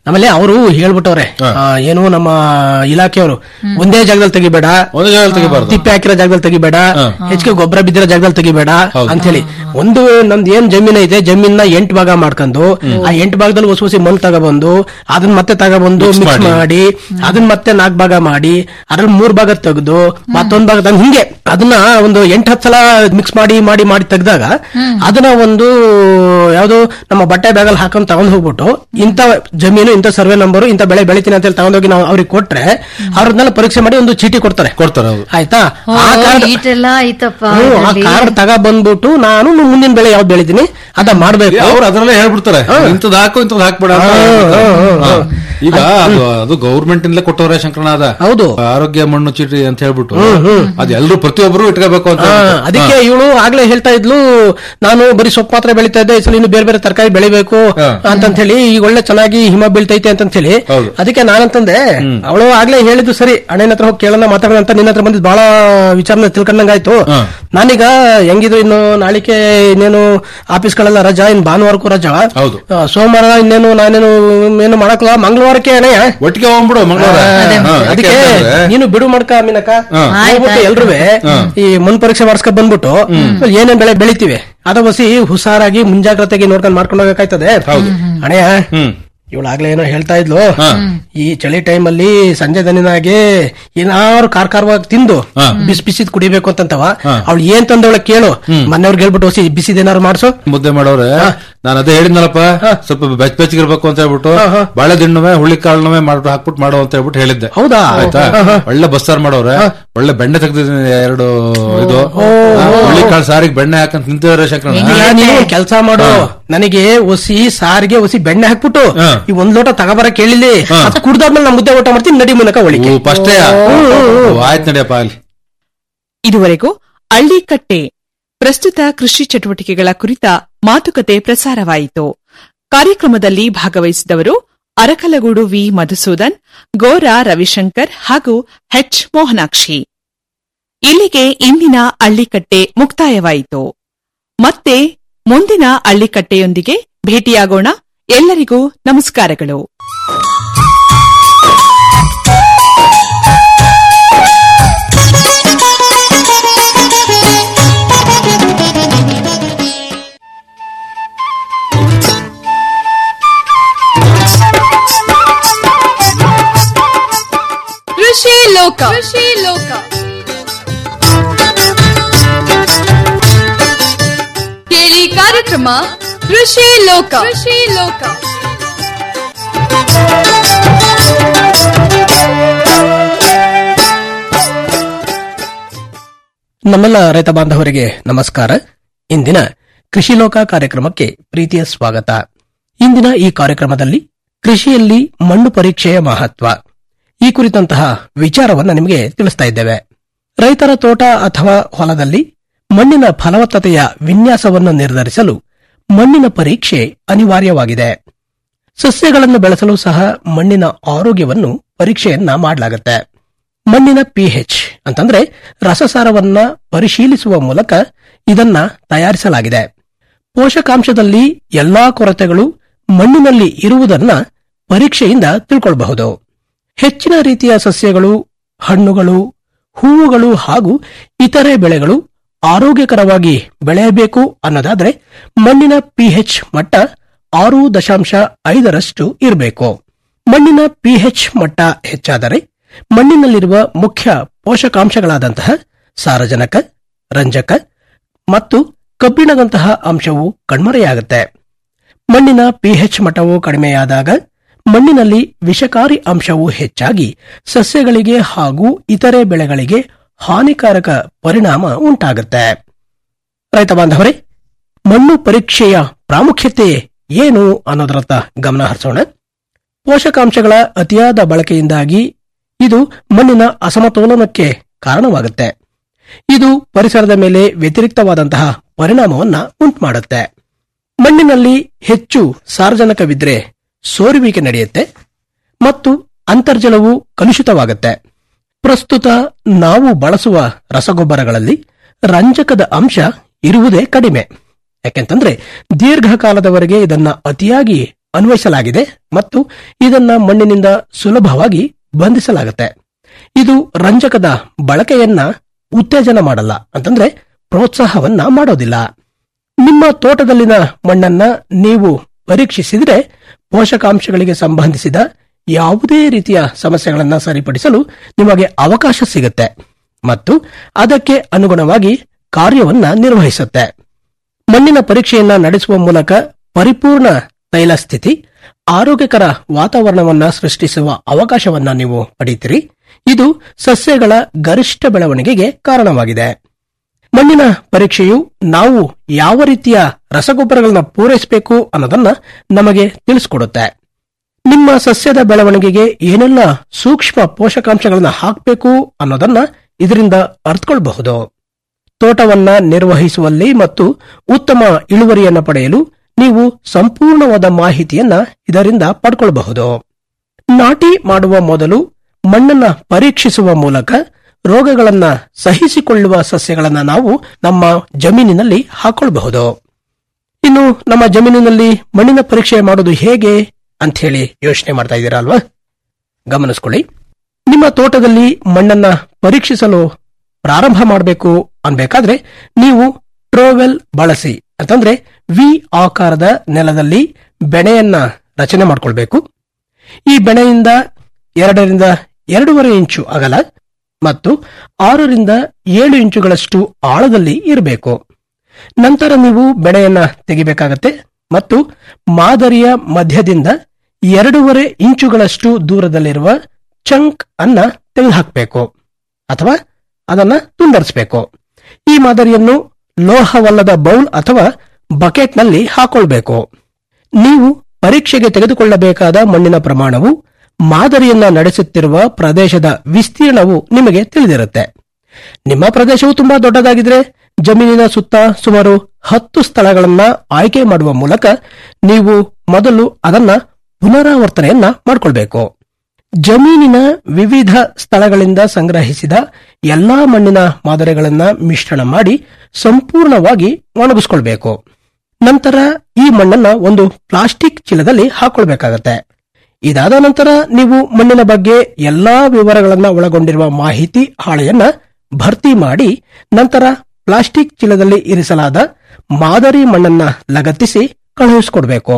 ಆಮೇಲೆ ಅವರು ಹೇಳ್ಬಿಟ್ಟವ್ರೆ ಆ, ಏನು ನಮ್ಮ ಇಲಾಖೆಯವರು ಒಂದೇ ಜಾಗದಲ್ಲಿ ತೆಗಿಬೇಡ ಒಂದೇ ಜಾಗದಲ್ಲಿ ತೆಗಿಬಾರ್ದು. ತಿಪ್ಪೆ ಹಾಕಿರೋ ಜಾಗದಲ್ಲಿ ತೆಗಿಬೇಡ ಹೆಚ್ಚಿಗೆ ಗೊಬ್ಬರ ಬಿದ್ದಿರೋ ಜಾಗದಲ್ಲಿ ತೆಗಿಬೇಡ ಅಂತ ಹೇಳಿ ಒಂದು ನಮ್ದು ಏನ್ ಜಮೀನ್ ಐತೆ ಜಮೀನ ಎಂಟು ಭಾಗ ಮಾಡ್ಕೊಂಡು ಆ ಎಂಟು ಭಾಗದಲ್ಲಿ ಹೊಸ ಹೊಸ ಮಣ್ಣು ತಗೊಬಂದು ಅದನ್ನ ಮತ್ತೆ ತಗೊಬಂದು Mix ಮಿಕ್ಸ್ ಮಾಡಿ. ಮಾಡಿ ಅದನ್ನ ಮತ್ತೆ ನಾಲ್ಕು ಭಾಗ ಮಾಡಿ ಅದ್ರಲ್ಲಿ ಮೂರ್ ಭಾಗ ತೆಗೆದು ಮತ್ತೊಂದ್ ಭಾಗ ತಂದು ಹಿಂಗೆ ಅದನ್ನ ಒಂದು ಎಂಟ್ ಹತ್ತು ಸಲ ಮಿಕ್ಸ್ ಮಾಡಿ ಮಾಡಿ ಮಾಡಿ ತೆಗ್ದಾಗ ಅದನ್ನ ಒಂದು ಯಾವ್ದು ನಮ್ಮ ಬಟ್ಟೆ ಬ್ಯಾಗಲ್ಲಿ ಹಾಕೊಂಡ್ ತಗೊಂಡ್ ಹೋಗ್ಬಿಟ್ಟು ಇಂಥ ಜಮೀನು ಇಂಥ ಸರ್ವೆ ನಂಬರ್ ಇಂಥ ಬೆಳೆ ಬೆಳಿತೀನಿ ಅಂತ ಹೇಳಿ ತಗೊಂಡೋಗಿ ನಾವು ಅವ್ರಿಗೆ ಕೊಟ್ರೆ ಅವ್ರನ್ನೆಲ್ಲ ಪರೀಕ್ಷೆ ಮಾಡಿ ಒಂದು ಚೀಟಿ ಕೊಡ್ತಾರೆ ಕೊಡ್ತಾರೆ ಹೌದು ಆಯ್ತಾ ಓ, ಆ ಕಾರ್ಡ್ ಈಟೆಲ್ಲ ಐತಪ್ಪ ಹ್ಮ್, ಆ ಇದ್ರಲ್ಲಿ. ಕಾರ್ಡ್ ತಗ ಬಂದ್ಬಿಟ್ಟು ನಾನು ಮುಂದಿನ ಬೆಳೆ ಯಾವ್ದು ಬೆಳಿತೀನಿ ಅದ ಮಾಡ್ಬೇಕು ಅವ್ರು ಅದ್ರಲ್ಲೇ ಹೇಳ್ಬಿಡ್ತಾರೆ ಇಂಥದ್ ಹಾಕು ಇಂಥದ್ ಹಾಕ್ಬೇಡ ಅಂತ ಹಾ, ಹೇಳ್ಬಿಡ್ತಾರೆ. ಹಾ, ಹಾ, ಹಾ. ಈಗ ಅದು ಅದು ಗೌರ್ಮೆಂಟ್ ಇಂದಲೇ ಕೊಟ್ಟವ್ರೆ ಶಂಕರನಾದ ಹೌದು ಆರೋಗ್ಯ ಮಣ್ಣು ಚೀಟಿ ಅಂತ ಹೇಳ್ಬಿಟ್ಟು ಅದು ಎಲ್ರು ಪ್ರತಿಯೊಬ್ಬರು ಇಟ್ಕೋಬೇಕು ಅಂತ ಹಾ, ಹೇಳ್ಬಿಟ್ಟು. ಅದಕ್ಕೆ ಇವಳು ಆಗ್ಲೇ ಹೇಳ್ತಾ ಇದ್ಲು ನಾನು ಬರೀ ಸೊಪ್ಪು ಮಾತ್ರ ಬೆಳಿತಾ ಇದ್ದೆ ಈ ಸಲ ಇನ್ನು ಬೇರೆ ಬೇರೆ ತರಕಾರಿ ಬೆಳಿಬೇಕು ಅಂತಂತ ಹೇಳಿ ಈಗ ಒಳ್ಳೆ ಚೆನ್ನಾಗಿ ಹಿಮ ಬೀಳ್ತೈತೆ ಅಂತಂತ ಹೇಳಿ ಅದಕ್ಕೆ ನಾನಂತಂದೆ ಅವಳು ಆಗ್ಲೇ ಹೇಳಿದ್ದು ಸರಿ ಅಣ್ಣನ ಹತ್ರ ಹೋಗಿ ಕೇಳೋಣ ಮಾತಾಡೋಣ ಅಂತ ನಿನ್ನ ಹತ್ರ ಬಂದಿದ್ದು ಬಹಳ ವಿಚಾರನ ತಿಳ್ಕೊಂಡಂಗಾಯ್ತು ನಾನೀಗ ಹೆಂಗಿದ್ರು ಇನ್ನು ನಾಳಿಕೆ ಇನ್ನೇನು ಆಫೀಸ್ಗಳೆಲ್ಲ ರಜಾ ಇನ್ ಭಾನುವಾರಕ್ಕೂ ರಜಾ ಹೌದು ಆ, ಸೋಮವಾರ ಇನ್ನೇನು ನಾನೇನು ಏನು ಮಾಡಕ್ಲ ಮಂಗಳವಾರಕ್ಕೆ ಅಣ್ಣಯ್ಯ ಒಟ್ಟಿಗೆ ಹೋಗ್ಬಿಡು ಮಂಗಳವಾರ ಹಾ, ಯಾಕೆ ಅದಕ್ಕೆ ಅಂತಂದ್ರೆ- ನೀನು ಬಿಡು ಮಾಡ್ಕ ಮೀನಕ್ಕ ಹಾ. ಹೋಗ್ಬಿಟ್ಟು ಎಲ್ರುವೆ ಈ ಮುನ್ ಪರೀಕ್ಷೆ ಮಾಡಿಸ್ಕೊಂಡ್ ಬಂದ್ಬಿಟ್ಟು ಏನೇನ್ ಬೆಳೆ ಬೆಳಿತೀವಿ ಅದ ಬಸಿ ಹುಷಾರಾಗಿ ಮುಂಜಾಗ್ರತೆಗೆ ನೋಡ್ಕೊಂಡ್ ಮಾಡ್ಕೊಂಡು ಹೋಗಕ್ಕಾಯ್ತದೆ ಅಣೆಯ ಇವಳಾಗ್ಲೇ ಏನೋ ಹೇಳ್ತಾ ಇದ್ಲು ಈ ಚಳಿ ಟೈಮ್ ಅಲ್ಲಿ ಸಂಜೆ ದನಿನಾಗೆ ಏನಾರು ಕಾರ್ಕಾರವಾಗಿ ತಿಂದು ಬಿಸಿ ಬಿಸಿದ್ ಕುಡಿಬೇಕು ಅಂತಂತವ ಅವಳು ಏನ್ ತಂದವಳ ಕೇಳು ಮೊನ್ನೆವ್ರಿಗೆ ಹೇಳ್ಬಿಟ್ಟು ಹೊಸಿ ಬಿಸಿದೇನಾರು ಮಾಡ್ಸು ಮುದ್ದೆ ಮಾಡೋರೆ ನಾನು ಅದೇ ಹೇಳಿದ್ನಲ್ಲಪ್ಪ ಸ್ವಲ್ಪ ಬೆಚ್ಚ ಬೆಚ್ಚಗಿರ್ಬೇಕು ಅಂತ ಹೇಳ್ಬಿಟ್ಟು ಬಾಳೆ ದಿಣ್ಣುವೆ ಹುಳಿ ಕಾಳುನವೆ ಮಾಡ್ಬಿಟ್ಟು ಹಾಕ್ಬಿಟ್ಟು ಮಾಡೋ ಅಂತ ಹೇಳ್ಬಿಟ್ಟು ಹೇಳಿದ್ದೆ ಹೌದಾ? ಆಯ್ತಾ ಹಾ, ಹಾ. ಒಳ್ಳೆ ಬಸ್ಸಾರ್ ಮಾಡೋರೆ ಒಳ್ಳೆ ಬೆಣ್ಣೆ ತೆಗ್ದಿದ್ದೀನಿ ಎರಡು ಇದು ಹುಳಿ ಕಾಳು ಸಾರಿಗೆ ಬೆಣ್ಣೆ ಹಾಕಂತ ನಿಂತಿದ್ದಾರೆ ಶಂಕರ ಈಗ ನೀನು ಕೆಲಸ ಮಾಡು ನನಗೆ ಒಸಿ ಸಾರಿಗೆ ಒಸಿ ಬೆಣ್ಣೆ ಹಾಕ್ಬಿಟ್ಟು ಈ ಒಂದ್ ಲೋಟ ತಗೋಬರ ಕೇಳಿಲಿ ಅದ್ ಕುಡ್ದಾದ್ಮೇಲೆ ನಾ ಮುದ್ದೆ ಊಟ ಮಾಡ್ತೀನಿ ನಡಿ ಮೂಲಕ ಒಳಿಕೆ ಫಸ್ಟೇ ಆಯ್ತು ನಡಿಯಪ್ಪ ಅಲ್ಲಿ ಇದುವರೆಗೂ ಹಳ್ಳಿಕಟ್ಟೆ ಪ್ರಸ್ತುತ ಕೃಷಿ ಚಟುವಟಿಕೆಗಳ ಕುರಿತ ಮಾತುಕತೆ ಪ್ರಸಾರವಾಯಿತು ಕಾರ್ಯಕ್ರಮದಲ್ಲಿ ಭಾಗವಹಿಸಿದವರು ಅರಕಲಗೂಡು ವಿ ಮಧುಸೂದನ್ ಗೋರಾ ರವಿಶಂಕರ್ ಹಾಗೂ ಎಚ್ ಮೋಹನಾಕ್ಷಿ ಇಲ್ಲಿಗೆ ಇಂದಿನ ಹಳ್ಳಿಕಟ್ಟೆ ಮುಕ್ತಾಯವಾಯಿತು ಮತ್ತೆ ಮುಂದಿನ ಹಳ್ಳಿಕಟ್ಟೆಯೊಂದಿಗೆ ಭೇಟಿಯಾಗೋಣ ಎಲ್ಲರಿಗೂ ನಮಸ್ಕಾರಗಳು ಕೃಷಿ ಲೋಕ ಕೃಷಿ ಲೋಕ ಕೇಳಿ ಕಾರ್ಯಕ್ರಮ ಕೃಷಿ ಲೋಕ ಕೃಷಿ ಲೋಕ ನಮ್ಮೆಲ್ಲ ರೈತ ಬಾಂಧವರಿಗೆ ನಮಸ್ಕಾರ ಇಂದಿನ ಕೃಷಿ ಲೋಕ ಕಾರ್ಯಕ್ರಮಕ್ಕೆ ಪ್ರೀತಿಯ ಸ್ವಾಗತ ಇಂದಿನ ಈ ಕಾರ್ಯಕ್ರಮದಲ್ಲಿ ಕೃಷಿಯಲ್ಲಿ ಮಣ್ಣು ಪರೀಕ್ಷೆಯ ಮಹತ್ವ ಈ ಕುರಿತಂತಹ ವಿಚಾರವನ್ನು ನಿಮಗೆ ತಿಳಿಸ್ತಾ ಇದ್ದೇವೆ ರೈತರ ತೋಟ ಅಥವಾ ಹೊಲದಲ್ಲಿ ಮಣ್ಣಿನ ಫಲವತ್ತತೆಯ ವಿನ್ಯಾಸವನ್ನು ನಿರ್ಧರಿಸಲು ಮಣ್ಣಿನ ಪರೀಕ್ಷೆ ಅನಿವಾರ್ಯವಾಗಿದೆ ಸಸ್ಯಗಳನ್ನು ಬೆಳೆಸಲು ಸಹ ಮಣ್ಣಿನ ಆರೋಗ್ಯವನ್ನು ಪರೀಕ್ಷೆಯನ್ನ ಮಾಡಲಾಗುತ್ತೆ ಮಣ್ಣಿನ ಪಿಎಚ್ ಅಂತಂದ್ರೆ ರಸಸಾರವನ್ನ ಪರಿಶೀಲಿಸುವ ಮೂಲಕ ಇದನ್ನ ತಯಾರಿಸಲಾಗಿದೆ ಪೋಷಕಾಂಶದಲ್ಲಿ ಎಲ್ಲಾ ಕೊರತೆಗಳು ಮಣ್ಣಿನಲ್ಲಿ ಇರುವುದನ್ನ ಪರೀಕ್ಷೆಯಿಂದ ತಿಳ್ಕೊಳ್ಬಹುದು ಹೆಚ್ಚಿನ ರೀತಿಯ ಸಸ್ಯಗಳು ಹಣ್ಣುಗಳು ಹೂವುಗಳು ಹಾಗೂ ಇತರೆ ಬೆಳೆಗಳು ಆರೋಗ್ಯಕರವಾಗಿ ಬೆಳೆಯಬೇಕು ಅನ್ನೋದಾದ್ರೆ ಮಣ್ಣಿನ ಪಿಎಚ್ ಮಟ್ಟ ಆರು ದಶಾಂಶ ಐದರಷ್ಟು ಇರಬೇಕು ಮಣ್ಣಿನ ಪಿಎಚ್ ಮಟ್ಟ ಹೆಚ್ಚಾದರೆ ಮಣ್ಣಿನಲ್ಲಿರುವ ಮುಖ್ಯ ಪೋಷಕಾಂಶಗಳಾದಂತಹ ಸಾರಜನಕ ರಂಜಕ ಮತ್ತು ಕಬ್ಬಿಣದಂತಹ ಅಂಶವು ಕಣ್ಮರೆಯಾಗುತ್ತೆ ಮಣ್ಣಿನ ಪಿಎಚ್ ಮಟ್ಟವು ಕಡಿಮೆಯಾದಾಗ ಮಣ್ಣಿನಲ್ಲಿ ವಿಷಕಾರಿ ಅಂಶವು ಹೆಚ್ಚಾಗಿ ಸಸ್ಯಗಳಿಗೆ ಹಾಗೂ ಇತರೆ ಬೆಳೆಗಳಿಗೆ ಹಾನಿಕಾರಕ ಪರಿಣಾಮ ಉಂಟಾಗುತ್ತೆ ರೈತ ಬಾಂಧವರೇ ಮಣ್ಣು ಪರೀಕ್ಷೆಯ ಪ್ರಾಮುಖ್ಯತೆ ಏನು ಅನ್ನೋದರತ್ತ ಗಮನ ಹರಿಸೋಣ ಪೋಷಕಾಂಶಗಳ ಅತಿಯಾದ ಬಳಕೆಯಿಂದಾಗಿ ಇದು ಮಣ್ಣಿನ ಅಸಮತೋಲನಕ್ಕೆ ಕಾರಣವಾಗುತ್ತೆ ಇದು ಪರಿಸರದ ಮೇಲೆ ವ್ಯತಿರಿಕ್ತವಾದಂತಹ ಪರಿಣಾಮವನ್ನ ಉಂಟುಮಾಡುತ್ತೆ ಮಣ್ಣಿನಲ್ಲಿ ಹೆಚ್ಚು ಸಾರ್ವಜನಿಕವಿದ್ರೆ ಸೋರುವಿಕೆ ನಡೆಯುತ್ತೆ ಮತ್ತು ಅಂತರ್ಜಲವು ಕಲುಷಿತವಾಗುತ್ತೆ ಪ್ರಸ್ತುತ ನಾವು ಬಳಸುವ ರಸಗೊಬ್ಬರಗಳಲ್ಲಿ ರಂಜಕದ ಅಂಶ ಇರುವುದೇ ಕಡಿಮೆ ಯಾಕೆಂತಂದ್ರೆ ದೀರ್ಘಕಾಲದವರೆಗೆ ಇದನ್ನ ಅತಿಯಾಗಿ ಅನ್ವಯಿಸಲಾಗಿದೆ ಮತ್ತು ಇದನ್ನ ಮಣ್ಣಿನಿಂದ ಸುಲಭವಾಗಿ ಬಂಧಿಸಲಾಗುತ್ತೆ ಇದು ರಂಜಕದ ಬಳಕೆಯನ್ನ ಉತ್ತೇಜನ ಮಾಡಲ್ಲ ಅಂತಂದ್ರೆ ಪ್ರೋತ್ಸಾಹವನ್ನ ಮಾಡೋದಿಲ್ಲ ನಿಮ್ಮ ತೋಟದಲ್ಲಿನ ಮಣ್ಣನ್ನ ನೀವು ಪರೀಕ್ಷಿಸಿದ್ರೆ ಪೋಷಕಾಂಶಗಳಿಗೆ ಸಂಬಂಧಿಸಿದ ಯಾವುದೇ ರೀತಿಯ ಸಮಸ್ಯೆಗಳನ್ನ ಸರಿಪಡಿಸಲು ನಿಮಗೆ ಅವಕಾಶ ಸಿಗುತ್ತೆ ಮತ್ತು ಅದಕ್ಕೆ ಅನುಗುಣವಾಗಿ ಕಾರ್ಯವನ್ನ ನಿರ್ವಹಿಸುತ್ತೆ ಮಣ್ಣಿನ ಪರೀಕ್ಷೆಯನ್ನ ನಡೆಸುವ ಮೂಲಕ ಪರಿಪೂರ್ಣ ತೈಲ ಸ್ಥಿತಿ ಆರೋಗ್ಯಕರ ವಾತಾವರಣವನ್ನ ಸೃಷ್ಟಿಸುವ ಅವಕಾಶವನ್ನ ನೀವು ಪಡೆಯುತ್ತೀರಿ ಇದು ಸಸ್ಯಗಳ ಗರಿಷ್ಠ ಬೆಳವಣಿಗೆಗೆ ಕಾರಣವಾಗಿದೆ ಮಣ್ಣಿನ ಪರೀಕ್ಷೆಯು ನಾವು ಯಾವ ರೀತಿಯ ರಸಗೊಬ್ಬರಗಳನ್ನ ಪೂರೈಸಬೇಕು ಅನ್ನೋದನ್ನ ನಮಗೆ ತಿಳಿಸ್ಕೊಡುತ್ತೆ ನಿಮ್ಮ ಸಸ್ಯದ ಬೆಳವಣಿಗೆಗೆ ಏನೆಲ್ಲ ಸೂಕ್ಷ್ಮ ಪೋಷಕಾಂಶಗಳನ್ನ ಹಾಕಬೇಕು ಅನ್ನೋದನ್ನ ಇದರಿಂದ ಅರ್ಥಕೊಳ್ಬಹುದು ತೋಟವನ್ನ ನಿರ್ವಹಿಸುವಲ್ಲಿ ಮತ್ತು ಉತ್ತಮ ಇಳುವರಿಯನ್ನ ಪಡೆಯಲು ನೀವು ಸಂಪೂರ್ಣವಾದ ಮಾಹಿತಿಯನ್ನ ಇದರಿಂದ ಪಡ್ಕೊಳ್ಬಹುದು ನಾಟಿ ಮಾಡುವ ಮೊದಲು ಮಣ್ಣನ್ನ ಪರೀಕ್ಷಿಸುವ ಮೂಲಕ ರೋಗಗಳನ್ನ ಸಹಿಸಿಕೊಳ್ಳುವ ಸಸ್ಯಗಳನ್ನ ನಾವು ನಮ್ಮ ಜಮೀನಿನಲ್ಲಿ ಹಾಕೊಳ್ಬಹುದು ಇನ್ನು ನಮ್ಮ ಜಮೀನಿನಲ್ಲಿ ಮಣ್ಣಿನ ಪರೀಕ್ಷೆ ಮಾಡೋದು ಹೇಗೆ ಅಂತ ಹೇಳಿ ಯೋಚನೆ ಮಾಡ್ತಾ ಇದ್ದೀರಾ ಅಲ್ವಾ ಗಮನಿಸ್ಕೊಳ್ಳಿ ನಿಮ್ಮ ತೋಟದಲ್ಲಿ ಮಣ್ಣನ್ನ ಪರೀಕ್ಷಿಸಲು ಪ್ರಾರಂಭ ಮಾಡಬೇಕು ಅನ್ಬೇಕಾದ್ರೆ ನೀವು ಟ್ರೋವೆಲ್ ಬಳಸಿ ಅಂತಂದ್ರೆ ವಿ ಆಕಾರದ ನೆಲದಲ್ಲಿ ಬೆಳೆಯನ್ನ ರಚನೆ ಮಾಡ್ಕೊಳ್ಬೇಕು ಈ ಬೆಳೆಯಿಂದ ಎರಡರಿಂದ ಎರಡೂವರೆ ಇಂಚು ಅಗಲ ಮತ್ತು ಆರರಿಂದ ಏಳು ಇಂಚುಗಳಷ್ಟು ಆಳದಲ್ಲಿ ಇರಬೇಕು ನಂತರ ನೀವು ಬೆಳೆಯನ್ನ ತೆಗಿಬೇಕಾಗತ್ತೆ ಮತ್ತು ಮಾದರಿಯ ಮಧ್ಯದಿಂದ ಎರಡೂವರೆ ಇಂಚುಗಳಷ್ಟು ದೂರದಲ್ಲಿರುವ ಚಂಕ್ ಅನ್ನ ತೆಗೆದುಹಾಕಬೇಕು ಅಥವಾ ಅದನ್ನ ತುಂಡರಿಸಬೇಕು ಈ ಮಾದರಿಯನ್ನು ಲೋಹವಲ್ಲದ ಬೌಲ್ ಅಥವಾ ಬಕೆಟ್ನಲ್ಲಿ ಹಾಕೊಳ್ಬೇಕು ನೀವು ಪರೀಕ್ಷೆಗೆ ತೆಗೆದುಕೊಳ್ಳಬೇಕಾದ ಮಣ್ಣಿನ ಪ್ರಮಾಣವು ಮಾದರಿಯನ್ನ ನಡೆಸುತ್ತಿರುವ ಪ್ರದೇಶದ ವಿಸ್ತೀರ್ಣವು ನಿಮಗೆ ತಿಳಿದಿರುತ್ತೆ ನಿಮ್ಮ ಪ್ರದೇಶವು ತುಂಬಾ ದೊಡ್ಡದಾಗಿದ್ರೆ ಜಮೀನಿನ ಸುತ್ತ ಸುಮಾರು ಹತ್ತು ಸ್ಥಳಗಳನ್ನ ಆಯ್ಕೆ ಮಾಡುವ ಮೂಲಕ ನೀವು ಮೊದಲು ಅದನ್ನ ಪುನರಾವರ್ತನೆಯನ್ನ ಮಾಡಿಕೊಳ್ಬೇಕು ಜಮೀನಿನ ವಿವಿಧ ಸ್ಥಳಗಳಿಂದ ಸಂಗ್ರಹಿಸಿದ ಎಲ್ಲಾ ಮಣ್ಣಿನ ಮಾದರಿಗಳನ್ನ ಮಿಶ್ರಣ ಮಾಡಿ ಸಂಪೂರ್ಣವಾಗಿ ಒಣಗಿಸ್ಕೊಳ್ಬೇಕು ನಂತರ ಈ ಮಣ್ಣನ್ನ ಒಂದು ಪ್ಲಾಸ್ಟಿಕ್ ಚೀಲದಲ್ಲಿ ಹಾಕೊಳ್ಬೇಕಾಗತ್ತೆ ಇದಾದ ನಂತರ ನೀವು ಮಣ್ಣಿನ ಬಗ್ಗೆ ಎಲ್ಲಾ ವಿವರಗಳನ್ನ ಒಳಗೊಂಡಿರುವ ಮಾಹಿತಿ ಹಾಳೆಯನ್ನ ಭರ್ತಿ ಮಾಡಿ ನಂತರ ಪ್ಲಾಸ್ಟಿಕ್ ಚೀಲದಲ್ಲಿ ಇರಿಸಲಾದ ಮಾದರಿ ಮಣ್ಣನ್ನ ಲಗತ್ತಿಸಿ ಕಳುಹಿಸಿಕೊಡ್ಬೇಕು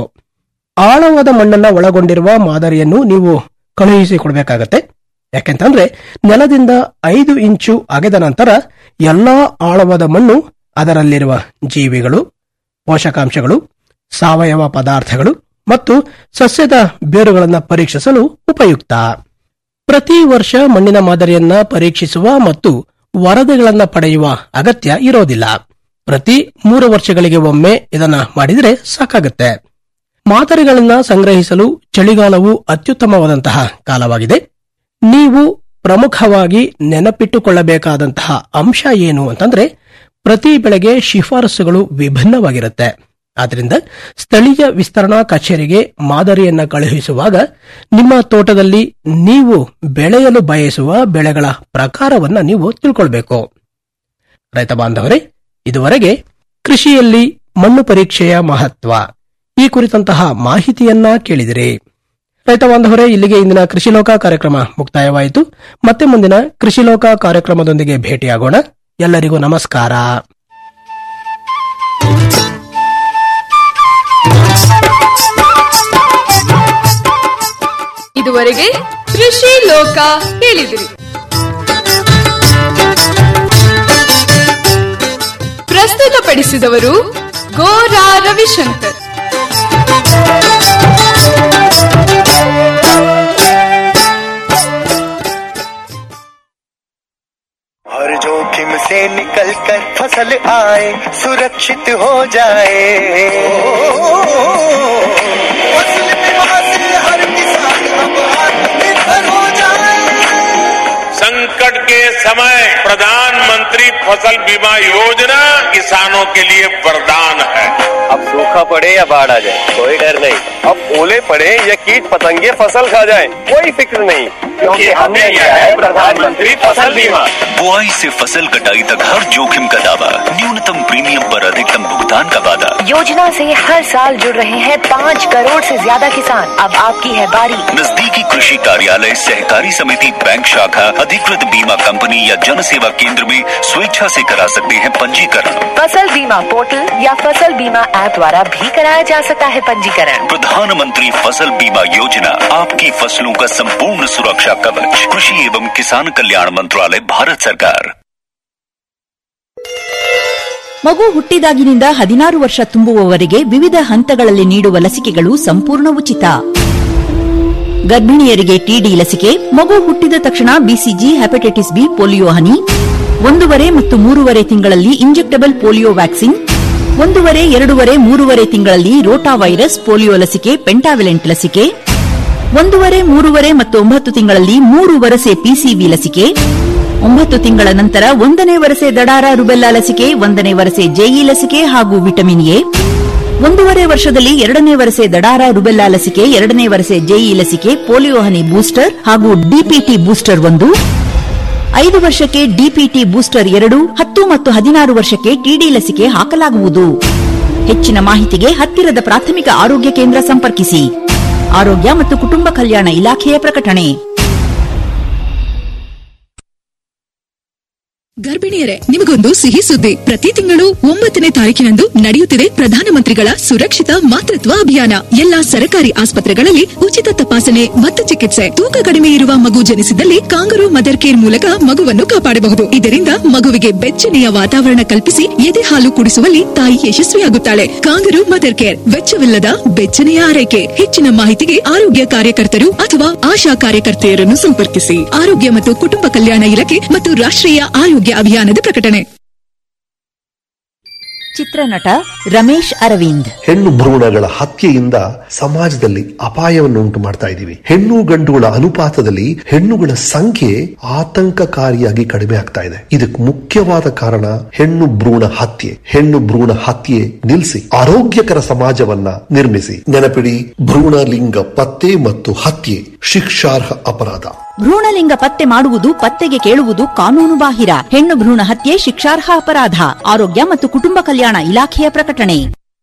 ಆಳವಾದ ಮಣ್ಣನ್ನ ಒಳಗೊಂಡಿರುವ ಮಾದರಿಯನ್ನು ನೀವು ಕಳುಹಿಸಿಕೊಡ್ಬೇಕಾಗತ್ತೆ ಯಾಕೆಂತಂದ್ರೆ ನೆಲದಿಂದ ಐದು ಇಂಚು ಅಗೆದ ನಂತರ ಎಲ್ಲಾ ಆಳವಾದ ಮಣ್ಣು ಅದರಲ್ಲಿರುವ ಜೀವಿಗಳು ಪೋಷಕಾಂಶಗಳು ಸಾವಯವ ಪದಾರ್ಥಗಳು ಮತ್ತು ಸಸ್ಯದ ಬೇರುಗಳನ್ನು ಪರೀಕ್ಷಿಸಲು ಉಪಯುಕ್ತ ಪ್ರತಿ ವರ್ಷ ಮಣ್ಣಿನ ಮಾದರಿಯನ್ನ ಪರೀಕ್ಷಿಸುವ ಮತ್ತು ವರದಿಗಳನ್ನ ಪಡೆಯುವ ಅಗತ್ಯ ಇರೋದಿಲ್ಲ ಪ್ರತಿ ಮೂರು ವರ್ಷಗಳಿಗೆ ಒಮ್ಮೆ ಇದನ್ನ ಮಾಡಿದರೆ ಸಾಕಾಗುತ್ತೆ ಮಾದರಿಗಳನ್ನ ಸಂಗ್ರಹಿಸಲು ಚಳಿಗಾಲವು ಅತ್ಯುತ್ತಮವಾದಂತಹ ಕಾಲವಾಗಿದೆ ನೀವು ಪ್ರಮುಖವಾಗಿ ನೆನಪಿಟ್ಟುಕೊಳ್ಳಬೇಕಾದಂತಹ ಅಂಶ ಏನು ಅಂತಂದ್ರೆ ಪ್ರತಿ ಬೆಳೆಗೆ ಶಿಫಾರಸುಗಳು ವಿಭಿನ್ನವಾಗಿರುತ್ತೆ ಆದ್ರಿಂದ ಸ್ಥಳೀಯ ವಿಸ್ತರಣಾ ಕಚೇರಿಗೆ ಮಾದರಿಯನ್ನ ಕಳುಹಿಸುವಾಗ ನಿಮ್ಮ ತೋಟದಲ್ಲಿ ನೀವು ಬೆಳೆಯಲು ಬಯಸುವ ಬೆಳೆಗಳ ಪ್ರಕಾರವನ್ನ ನೀವು ತಿಳ್ಕೊಳ್ಬೇಕು ರೈತ ಬಾಂಧವರೇ ಇದುವರೆಗೆ ಕೃಷಿಯಲ್ಲಿ ಮಣ್ಣು ಪರೀಕ್ಷೆಯ ಮಹತ್ವ ಈ ಕುರಿತಂತಹ ಮಾಹಿತಿಯನ್ನ ಕೇಳಿದಿರಿ ರೈತ ಬಾಂಧವರೇ ಇಲ್ಲಿಗೆ ಇಂದಿನ ಕೃಷಿ ಲೋಕ ಕಾರ್ಯಕ್ರಮ ಮುಕ್ತಾಯವಾಯಿತು ಮತ್ತೆ ಮುಂದಿನ ಕೃಷಿ ಲೋಕ ಕಾರ್ಯಕ್ರಮದೊಂದಿಗೆ ಭೇಟಿಯಾಗೋಣ ಎಲ್ಲರಿಗೂ ನಮಸ್ಕಾರ ಇದುವರೆಗೆ ಕೃಷಿ ಲೋಕ ಕೇಳಿದಿರಿ ಪ್ರಸ್ತುತಪಡಿಸಿದವರು ಗೋರಾ ರವಿಶಂಕರ್ हर जोखिम से निकल कर फसल आए सुरक्षित हो जाए फसल बीमा से हर किसान अब आत्मनिर्भर हो जाए संकट के समय प्रधानमंत्री फसल बीमा योजना किसानों के लिए वरदान है अब सूखा पड़े या बाढ़ आ जाए कोई डर नहीं अब ओले पड़े या कीट पतंगे फसल खा जाए कोई फिक्र नहीं क्योंकि हमने लिया है प्रधानमंत्री फसल बीमा बुआई से फसल कटाई तक हर जोखिम का दावा न्यूनतम प्रीमियम पर अधिकतम भुगतान का वादा योजना से हर साल जुड़ रहे हैं पाँच करोड़ से ज्यादा किसान अब आपकी है बारी नजदीकी कृषि कार्यालय सहकारी समिति बैंक शाखा अधिकृत बीमा कंपनी या जन सेवा केंद्र में स्वेच्छा से करा सकते हैं पंजीकरण फसल बीमा पोर्टल या फसल बीमा ऐप द्वारा भी कराया जा सकता है पंजीकरण प्रधानमंत्री फसल बीमा योजना आपकी फसलों का संपूर्ण सुरक्षा कवच कृषि एवं किसान कल्याण मंत्रालय भारत सरकार ಮಗು ಹುಟ್ಟಿದಾಗಿನಿಂದ ಹದಿನಾರು ವರ್ಷ ತುಂಬುವವರೆಗೆ ವಿವಿಧ ಹಂತಗಳಲ್ಲಿ ನೀಡುವ ಲಸಿಕೆಗಳು ಸಂಪೂರ್ಣ ಉಚಿತ ಗರ್ಭಿಣಿಯರಿಗೆ ಟಿಡಿ ಲಸಿಕೆ ಮಗು ಹುಟ್ಟಿದ ತಕ್ಷಣ ಬಿಸಿಜಿ ಹೆಪಟೈಟಿಸ್ ಬಿ ಪೋಲಿಯೋ ಹನಿ ಒಂದೂವರೆ ಮತ್ತು ಮೂರುವರೆ ತಿಂಗಳಲ್ಲಿ ಇಂಜೆಕ್ಟಬಲ್ ಪೋಲಿಯೋ ವ್ಯಾಕ್ಸಿನ್ ಒಂದೂವರೆ ಎರಡೂವರೆ ಮೂರುವರೆ ತಿಂಗಳಲ್ಲಿ ರೋಟಾ ವೈರಸ್ ಪೋಲಿಯೋ ಲಸಿಕೆ ಪೆಂಟಾವಿಲೆಂಟ್ ಲಸಿಕೆ ಒಂದೂವರೆ ಮೂರುವರೆ ಮತ್ತು ಒಂಬತ್ತು ತಿಂಗಳಲ್ಲಿ ಮೂರು ವರಸೆ ಪಿಸಿವಿ ಲಸಿಕೆ ಒಂಬತ್ತು ತಿಂಗಳ ನಂತರ ಒಂದನೇ ವರಸೆ ದಡಾರ ರುಬೆಲ್ಲಾ ಲಸಿಕೆ ಒಂದನೇ ವರಸೆ ಜೆಇ ಲಸಿಕೆ ಹಾಗೂ ವಿಟಮಿನ್ ಎ ಒಂದೂವರೆ ವರ್ಷದಲ್ಲಿ ಎರಡನೇ ವರಸೆ ದಡಾರ ರುಬೆಲ್ಲಾ ಲಸಿಕೆ ಎರಡನೇ ವರಸೆ ಜೆಇ ಲಸಿಕೆ ಪೋಲಿಯೋ ಹನಿ ಬೂಸ್ಟರ್ ಹಾಗೂ ಡಿಪಿಟಿ ಬೂಸ್ಟರ್ ಒಂದು ಐದು ವರ್ಷಕ್ಕೆ ಡಿಪಿಟಿ ಬೂಸ್ಟರ್ ಎರಡು ಹತ್ತು ಮತ್ತು ಹದಿನಾರು ವರ್ಷಕ್ಕೆ ಟಿಡಿ ಲಸಿಕೆ ಹಾಕಲಾಗುವುದು ಹೆಚ್ಚಿನ ಮಾಹಿತಿಗೆ ಹತ್ತಿರದ ಪ್ರಾಥಮಿಕ ಆರೋಗ್ಯ ಕೇಂದ್ರ ಸಂಪರ್ಕಿಸಿ ಆರೋಗ್ಯ ಮತ್ತು ಕುಟುಂಬ ಕಲ್ಯಾಣ ಇಲಾಖೆಯ ಪ್ರಕಟಣೆ ಗರ್ಭಿಣಿಯರೇ ನಿಮಗೊಂದು ಸಿಹಿ ಸುದ್ದಿ ಪ್ರತಿ ತಿಂಗಳು ಒಂಬತ್ತನೇ ತಾರೀಕಿನಂದು ನಡೆಯುತ್ತಿದೆ ಪ್ರಧಾನಮಂತ್ರಿಗಳ ಸುರಕ್ಷಿತ ಮಾತೃತ್ವ ಅಭಿಯಾನ ಎಲ್ಲಾ ಸರ್ಕಾರಿ ಆಸ್ಪತ್ರೆಗಳಲ್ಲಿ ಉಚಿತ ತಪಾಸಣೆ ಮತ್ತು ಚಿಕಿತ್ಸೆ ತೂಕ ಕಡಿಮೆ ಇರುವ ಮಗು ಜನಿಸಿದಲ್ಲಿ ಕಾಂಗರು ಮದರ್ ಕೇರ್ ಮೂಲಕ ಮಗುವನ್ನು ಕಾಪಾಡಬಹುದು ಇದರಿಂದ ಮಗುವಿಗೆ ಬೆಚ್ಚನೆಯ ವಾತಾವರಣ ಕಲ್ಪಿಸಿ ಎದೆ ಹಾಲು ಕುಡಿಸುವಲ್ಲಿ ತಾಯಿ ಯಶಸ್ವಿಯಾಗುತ್ತಾಳೆ ಕಾಂಗರು ಮದರ್ ಕೇರ್ ವೆಚ್ಚವಿಲ್ಲದ ಬೆಚ್ಚನೆಯ ಆರೈಕೆ ಹೆಚ್ಚಿನ ಮಾಹಿತಿಗೆ ಆರೋಗ್ಯ ಕಾರ್ಯಕರ್ತರು ಅಥವಾ ಆಶಾ ಕಾರ್ಯಕರ್ತೆಯರನ್ನು ಸಂಪರ್ಕಿಸಿ ಆರೋಗ್ಯ ಮತ್ತು ಕುಟುಂಬ ಕಲ್ಯಾಣ ಇಲಾಖೆ ಮತ್ತು ರಾಷ್ಟ್ರೀಯ ಆರೋಗ್ಯ ಅಭಿಯಾನದ ಪ್ರಕಟಣೆ ಚಿತ್ರನಟ ರಮೇಶ್ ಅರವಿಂದ್ ಹೆಣ್ಣು ಭ್ರೂಣಗಳ ಹತ್ಯೆಯಿಂದ ಸಮಾಜದಲ್ಲಿ ಅಪಾಯವನ್ನುಂಟು ಮಾಡ್ತಾ ಇದ್ದೀವಿ ಹೆಣ್ಣು ಗಂಡುಗಳ ಅನುಪಾತದಲ್ಲಿ ಹೆಣ್ಣುಗಳ ಸಂಖ್ಯೆ ಆತಂಕಕಾರಿಯಾಗಿ ಕಡಿಮೆ ಆಗ್ತಾ ಇದೆ ಇದಕ್ಕೆ ಮುಖ್ಯವಾದ ಕಾರಣ ಹೆಣ್ಣು ಭ್ರೂಣ ಹತ್ಯೆ ಹೆಣ್ಣು ಭ್ರೂಣ ಹತ್ಯೆ ನಿಲ್ಲಿಸಿ ಆರೋಗ್ಯಕರ ಸಮಾಜವನ್ನ ನಿರ್ಮಿಸಿ ನೆನಪಿಡಿ ಭ್ರೂಣ ಲಿಂಗ ಪತ್ತೆ ಮತ್ತು ಹತ್ಯೆ ಶಿಕ್ಷಾರ್ಹ ಅಪರಾಧ ಭ್ರೂಣಲಿಂಗ ಪತ್ತೆ ಮಾಡುವುದು ಪತ್ತೆಗೆ ಕೇಳುವುದು ಕಾನೂನು ಬಾಹಿರ ಹೆಣ್ಣು ಭ್ರೂಣ ಹತ್ಯೆ ಶಿಕ್ಷಾರ್ಹ ಅಪರಾಧ ಆರೋಗ್ಯ ಮತ್ತು ಕುಟುಂಬ ಕಲ್ಯಾಣ ಇಲಾಖೆಯ ಪ್ರಕಟಣೆ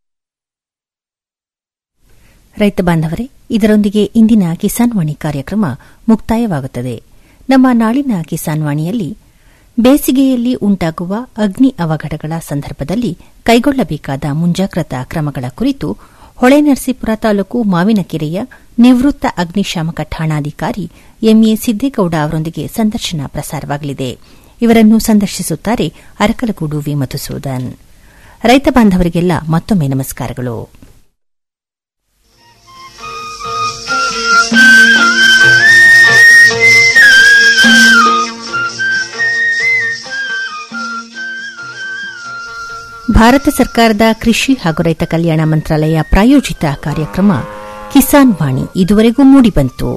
ರೈತ ಬಾಂಧವರೇ ಇದರೊಂದಿಗೆ ಇಂದಿನ ಕಿಸಾನ್ ವಾಣಿ ಕಾರ್ಯಕ್ರಮ ಮುಕ್ತಾಯವಾಗುತ್ತದೆ ನಮ್ಮ ನಾಳಿನ ಕಿಸಾನ್ ವಾಣಿಯಲ್ಲಿ ಬೇಸಿಗೆಯಲ್ಲಿ ಉಂಟಾಗುವ ಅಗ್ನಿ ಅವಘಡಗಳ ಸಂದರ್ಭದಲ್ಲಿ ಕೈಗೊಳ್ಳಬೇಕಾದ ಮುಂಜಾಗ್ರತಾ ಕ್ರಮಗಳ ಕುರಿತು ಹೊಳೆನರಸೀಪುರ ತಾಲೂಕು ಮಾವಿನಕೆರೆಯ ನಿವೃತ್ತ ಅಗ್ನಿಶಾಮಕ ಠಾಣಾಧಿಕಾರಿ ಎಂಎ ಸಿದ್ದೇಗೌಡ ಅವರೊಂದಿಗೆ ಸಂದರ್ಶನ ಪ್ರಸಾರವಾಗಲಿದೆ ಇವರನ್ನು ಸಂದರ್ಶಿಸುತ್ತಾರೆ ಅರಕಲಗೂಡು ವಿ ಮಧುಸೂದನ್ ರೈತ ಬಾಂಧವರಿಗೆಲ್ಲ ಮತ್ತೊಮ್ಮೆ ನಮಸ್ಕಾರಗಳು ಭಾರತ ಸರ್ಕಾರದ ಕೃಷಿ ಹಾಗೂ ರೈತ ಕಲ್ಯಾಣ ಮಂತ್ರಾಲಯ ಪ್ರಾಯೋಜಿತ ಕಾರ್ಯಕ್ರಮ ಕಿಸಾನ್ ವಾಣಿ ಇದುವರೆಗೂ ಮೂಡಿಬಂತು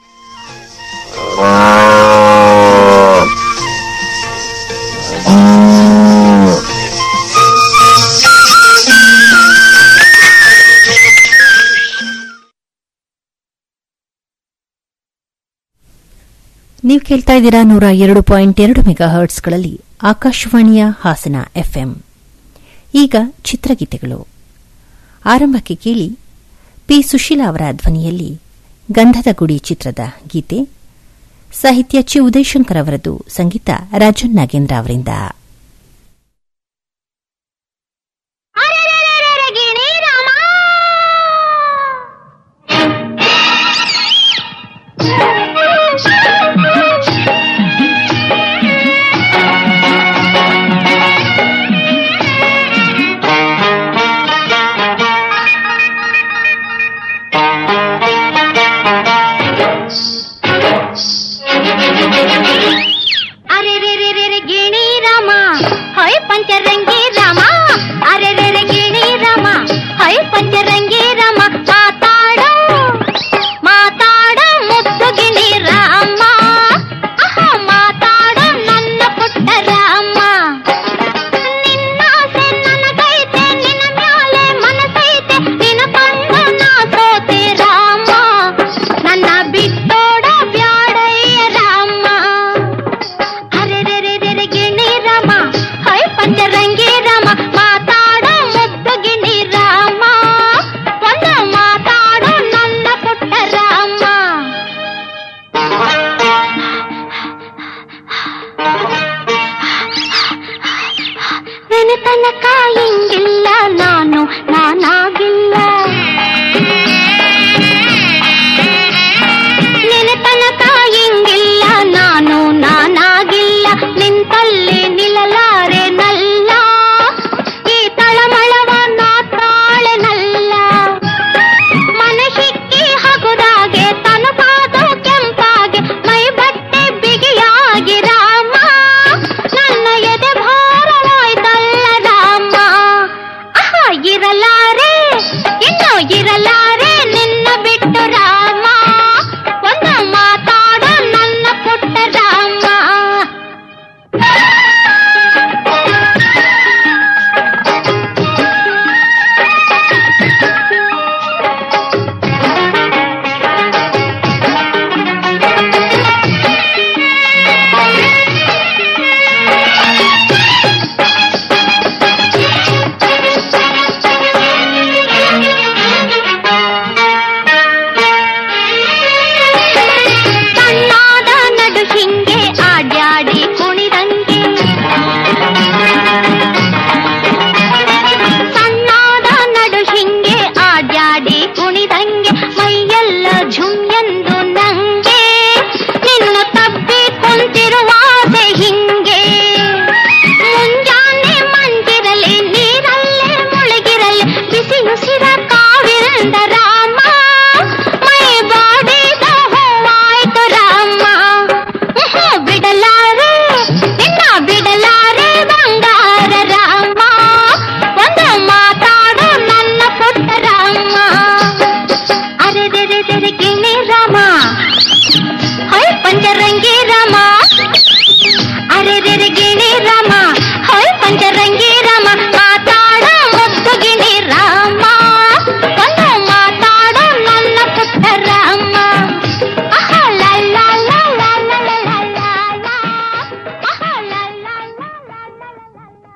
ನೀವು ಕೇಳ್ತಾ ಇದ್ದೀರಾ ನೂರ ಎರಡು ಪಾಯಿಂಟ್ ಎರಡು ಮೆಗಾ ಹರ್ಟ್ಸ್ಗಳಲ್ಲಿ ಆಕಾಶವಾಣಿಯ ಹಾಸನ ಎಫ್ಎಂ ಈಗ ಚಿತ್ರಗೀತೆಗಳು ಆರಂಭಕ್ಕೆ ಕೇಳಿ ಪಿ ಸುಶೀಲಾ ಅವರ ಧ್ವನಿಯಲ್ಲಿ ಗಂಧದ ಗುಡಿ ಚಿತ್ರದ ಗೀತೆ ಸಾಹಿತ್ಯ ಚಿ ಉದಯಶಂಕರ್ ಅವರದು ಸಂಗೀತ ರಾಜನ್ ನಾಗೇಂದ್ರ ಅವರಿಂದ ಅರೆ ರೇ ರೇ ರೇ ರೇ ಗಿಣಿ ರಾಮ ಇಲ್ಲಿ ತನಕ ಹಿಂಗಿಲ್ಲ ನಾನು ನಾನಾಗಿಲ್ಲ ನಿನ್ನ ತನಕ ಹಿಂಗಿಲ್ಲ ನಾನು ನಾನಾಗಿಲ್ಲ ನಿಂತಲ್ಲಿ ನಿಲ್ಲಲಾರೆ ನಲ್ಲ ಈ ತಳಮಳವ ನಾ ತಾಳೆನಲ್ಲ ಮನಸ್ಸಿಕ್ಕಿ ಹಗುದಾಗೆ ತನುಪಾದ ಕೆಂಪಾಗೆ ಮೈ ಬಟ್ಟೆ ಬಿಗಿಯಾಗಿ ರಾಮ ನನ್ನ ಎದೆ ಭಾರವಾಯ್ತಲ್ಲ ರಾಮ ಅಹ ಇರಲಾರೆ ಇನ್ನೂ ಇರಲಾರೆ ನಿನ್ನ ಬಿಟ್ಟು ರಾಮ ಒಂದು ಮಾತಾಡು ನನ್ನ ಪುಟ್ಟ ರಾಮ ಸಣ್ಣಾದ ನಡು ಹಿಂಗೆ ಆಡ್ಯಾಡಿ ಕುಣಿದಂಗೆ ಸಣ್ಣಾದ ನಡು ಹಿಂಗೆ ಆಡ್ಯಾಡಿ ಕುಣಿದಂಗೆ ಮೈಯೆಲ್ಲ ಝುಮ್ ಎಂದು ನಂಗೆ ನಿನ್ನ ತಬ್ಬಿ ಕುಂತಿರುವಾಸೆ ಹಿಂಗೆ ಮುಂಜಾನೆ ಮಂಜಿರಲಿ ನೀರಲ್ಲೇ ಮುಳುಗಿರಲಿ ಬಿಸಿ ಉಸಿರ ಕಾವಿರಂದ ರಾಮ ಮೈ ಬಾಡಿದ ಹೂವಾಯ್ತು ರಾಮ ಉಹು, ಬಿಡಲಾರೆ ನಿನ್ನ ಬಿಡಲಾರೆ ಬಂಗಾರ ರಾಮ ಒಂದು ಮಾತಾಡು ನನ್ನ ಪುಟ್ಟ ರಾಮ ಅರೆ ದೆರೆ ದೆರೆ ಗಿಣಿ ರಾಮ ಹೊಯ್ ಪಂಚರಂಗಿ ರಾಮ ಅರೆ ದೆರೆ ಗಿಣಿ ರಾಮ ಹೊಯ್ ಪಂಚರಂಗಿ ರಾಮ ಮಾತಾಡ ಮುದ್ದು ಗಿಣಿ ರಾಮ ಒಂದು ಮಾತಾಡು ನನ್ನ ಪುಟ್ಟ ರಾಮ ಅಹ, ಲಾ, ಲಾ, ಲಾ, ಲಾ, ಲಾ, ಲಾ, ಲಾ, ಲಾ, ಲಾ. ಅಹ, ಲಾ, ಲಾ, ಲಾ, ಲಾ, ಲಾ, ಲಾ, ಲಾ.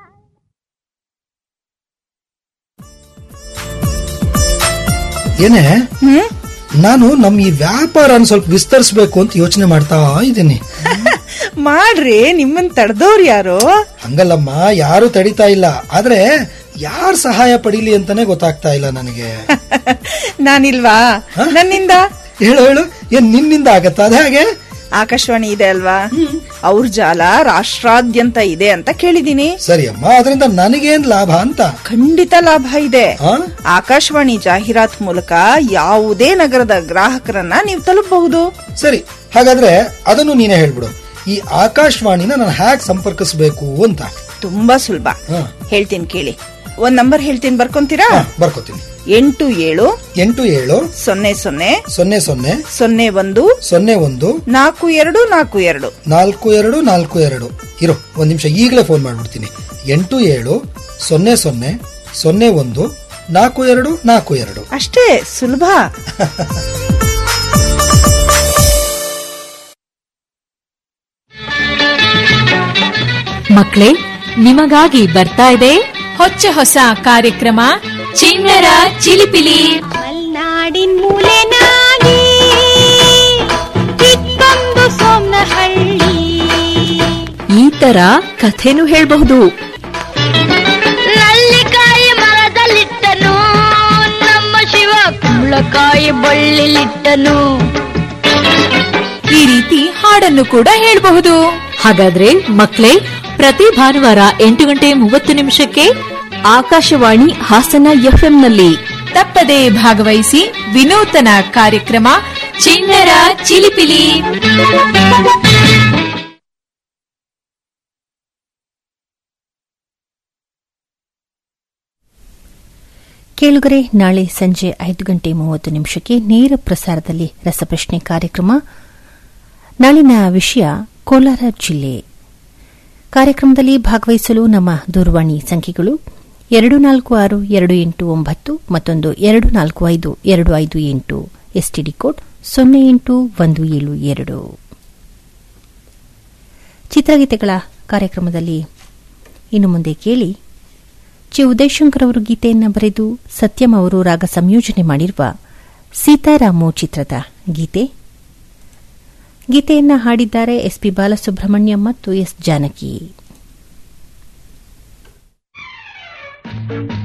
ಏನೇ ನಾನು ನಮ್ ಈ ವ್ಯಾಪಾರನ ಸ್ವಲ್ಪ ವಿಸ್ತರಿಸ್ಬೇಕು ಅಂತ ಯೋಚನೆ ಮಾಡ್ತಾ ಇದ್ದೀನಿ ಮಾಡ್ರಿ ನಿಮ್ಮನ್ ತಡೆದವ್ರು ಯಾರು ಹಂಗಲ್ಲಮ್ಮ ಯಾರು ತಡಿತಾ ಇಲ್ಲ ಆದ್ರೆ ಯಾರ್ ಸಹಾಯ ಪಡೀಲಿ ಅಂತಾನೆ ಗೊತ್ತಾಗ್ತಾ ಇಲ್ಲ ನನಗೆ ನಾನಿಲ್ವಾ ನನ್ನಿಂದ ಹೇಳು ಹೇಳು ಏನ್ ನಿನ್ನಿಂದ ಆಗತ್ತಾ ಅದೇ ಹಾಗೆ ಆಕಾಶವಾಣಿ ಇದೆ ಅಲ್ವಾ ಅವ್ರ ಜಾಲ ರಾಷ್ಟ್ರಾದ್ಯಂತ ಇದೆ ಅಂತ ಕೇಳಿದೀನಿ ಸರಿ ಅಮ್ಮ ಅದರಿಂದ ನನಗೇನ್ ಲಾಭ ಅಂತ ಖಂಡಿತ ಲಾಭ ಇದೆ ಆಕಾಶವಾಣಿ ಜಾಹೀರಾತ್ ಮೂಲಕ ಯಾವುದೇ ನಗರದ ಗ್ರಾಹಕರನ್ನ ನೀವು ತಲುಪಬಹುದು ಸರಿ ಹಾಗಾದ್ರೆ ಅದನ್ನು ನೀನೇ ಹೇಳ್ಬಿಡು ಈ ಆಕಾಶವಾಣಿನ ನಾನು ಹ್ಯಾಕ್ ಸಂಪರ್ಕಿಸಬೇಕು ಅಂತ ತುಂಬಾ ಸುಲಭ ಹೇಳ್ತೀನಿ ಕೇಳಿ ಒಂದ್ ನಂಬರ್ ಹೇಳ್ತೀನಿ ಬರ್ಕೊಂತೀರಾ ಬರ್ಕೋತೀನಿ ಎಂಟು ಏಳು ಎಂಟು ಏಳು ಸೊನ್ನೆ ಸೊನ್ನೆ ಸೊನ್ನೆ ಸೊನ್ನೆ ಸೊನ್ನೆ ಒಂದು ಸೊನ್ನೆ ಒಂದು ನಾಲ್ಕು ಎರಡು ನಾಲ್ಕು ಎರಡು ನಾಲ್ಕು ಎರಡು ನಾಲ್ಕು ಎರಡು ಇರು ಒಂದ್ ನಿಮಿಷ ಈಗಲೇ ಫೋನ್ ಮಾಡ್ಬಿಡ್ತೀನಿ ಎಂಟು ಏಳು ಸೊನ್ನೆ ಸೊನ್ನೆ ಸೊನ್ನೆ ಒಂದು ನಾಲ್ಕು ಎರಡು ನಾಲ್ಕು ಎರಡು ಅಷ್ಟೇ ಸುಲಭ ಮಕ್ಕಳೇ ನಿಮಗಾಗಿ ಬರ್ತಾ ಇದೆ ಹೊಚ್ಚ ಹೊಸ ಕಾರ್ಯಕ್ರಮ ಚಿಣ್ಣರ ಚಿಲಿಪಿಲಿ ಮಲ್ನಾಡಿನ್ ಮೂಲೆನಾಗಿ ಚಿಕ್ಕೊಂದು ಸೋಮನಹಳ್ಳಿ ಈ ತರ ಕಥೆನೂ ಹೇಳ್ಬಹುದು ನಲ್ಲಿಕಾಯಿ ಮರದಲ್ಲಿಟ್ಟನು ನಮ್ಮ ಶಿವ ಕುಂಬಳಕಾಯಿ ಬಳ್ಳಿಲಿಟ್ಟನು ಈ ರೀತಿ ಹಾಡನ್ನು ಕೂಡ ಹೇಳ್ಬಹುದು ಹಾಗಾದ್ರೆ ಮಕ್ಕಳೇ ಪ್ರತಿ ಭಾನುವಾರ ಎಂಟು ಗಂಟೆ ಮೂವತ್ತು ನಿಮಿಷಕ್ಕೆ ಆಕಾಶವಾಣಿ ಹಾಸನ ಎಫ್ಎಂನಲ್ಲಿ ತಪ್ಪದೇ ಭಾಗವಹಿಸಿ ವಿನೂತನ ಕಾರ್ಯಕ್ರಮ ಚಿಣ್ಣರ ಚಿಲಿಪಿಲಿ ಕೇಳುಗರೆ ನಾಳೆ ಸಂಜೆ ಐದು ಗಂಟೆ ಮೂವತ್ತು ನಿಮಿಷಕ್ಕೆ ನೇರ ಪ್ರಸಾರದಲ್ಲಿ ರಸಪ್ರಶ್ನೆ ಕಾರ್ಯಕ್ರಮ ನಾಳಿನ ವಿಷಯ ಕೋಲಾರ ಜಿಲ್ಲೆ ಕಾರ್ಯಕ್ರಮದಲ್ಲಿ ಭಾಗವಹಿಸಲು ನಮ್ಮ ದೂರವಾಣಿ ಸಂಖ್ಯೆಗಳು ಎರಡು ನಾಲ್ಕು ಆರು ಎರಡು ಎಂಟು ಒಂಬತ್ತು ಮತ್ತೊಂದು ಎರಡು ನಾಲ್ಕು ಐದು ಎರಡು ಐದು ಎಂಟು ಎಸ್ಟಿಡಿ ಕೋಡ್ ಸೊನ್ನೆ ಎಂಟು ಒಂದು ಏಳು ಎರಡು ಚಿತ್ರಗೀತೆಗಳ ಕಾರ್ಯಕ್ರಮದಲ್ಲಿ ಇನ್ನು ಮುಂದೆ ಕೇಳಿ ಚಿ ಉದಯಶಂಕರ್ ಅವರು ಗೀತೆಯನ್ನು ಬರೆದು ಸತ್ಯಂ ಅವರು ರಾಗ ಸಂಯೋಜನೆ ಮಾಡಿರುವ ಸೀತಾರಾಮು ಚಿತ್ರದ ಗೀತೆ ಗೀತೆಯನ್ನ ಹಾಡಿದ್ದಾರೆ ಎಸ್ಪಿ ಬಾಲಸುಬ್ರಹ್ಮಣ್ಯಂ ಮತ್ತು ಎಸ್ ಜಾನಕಿ ರೇಡಿಯೋ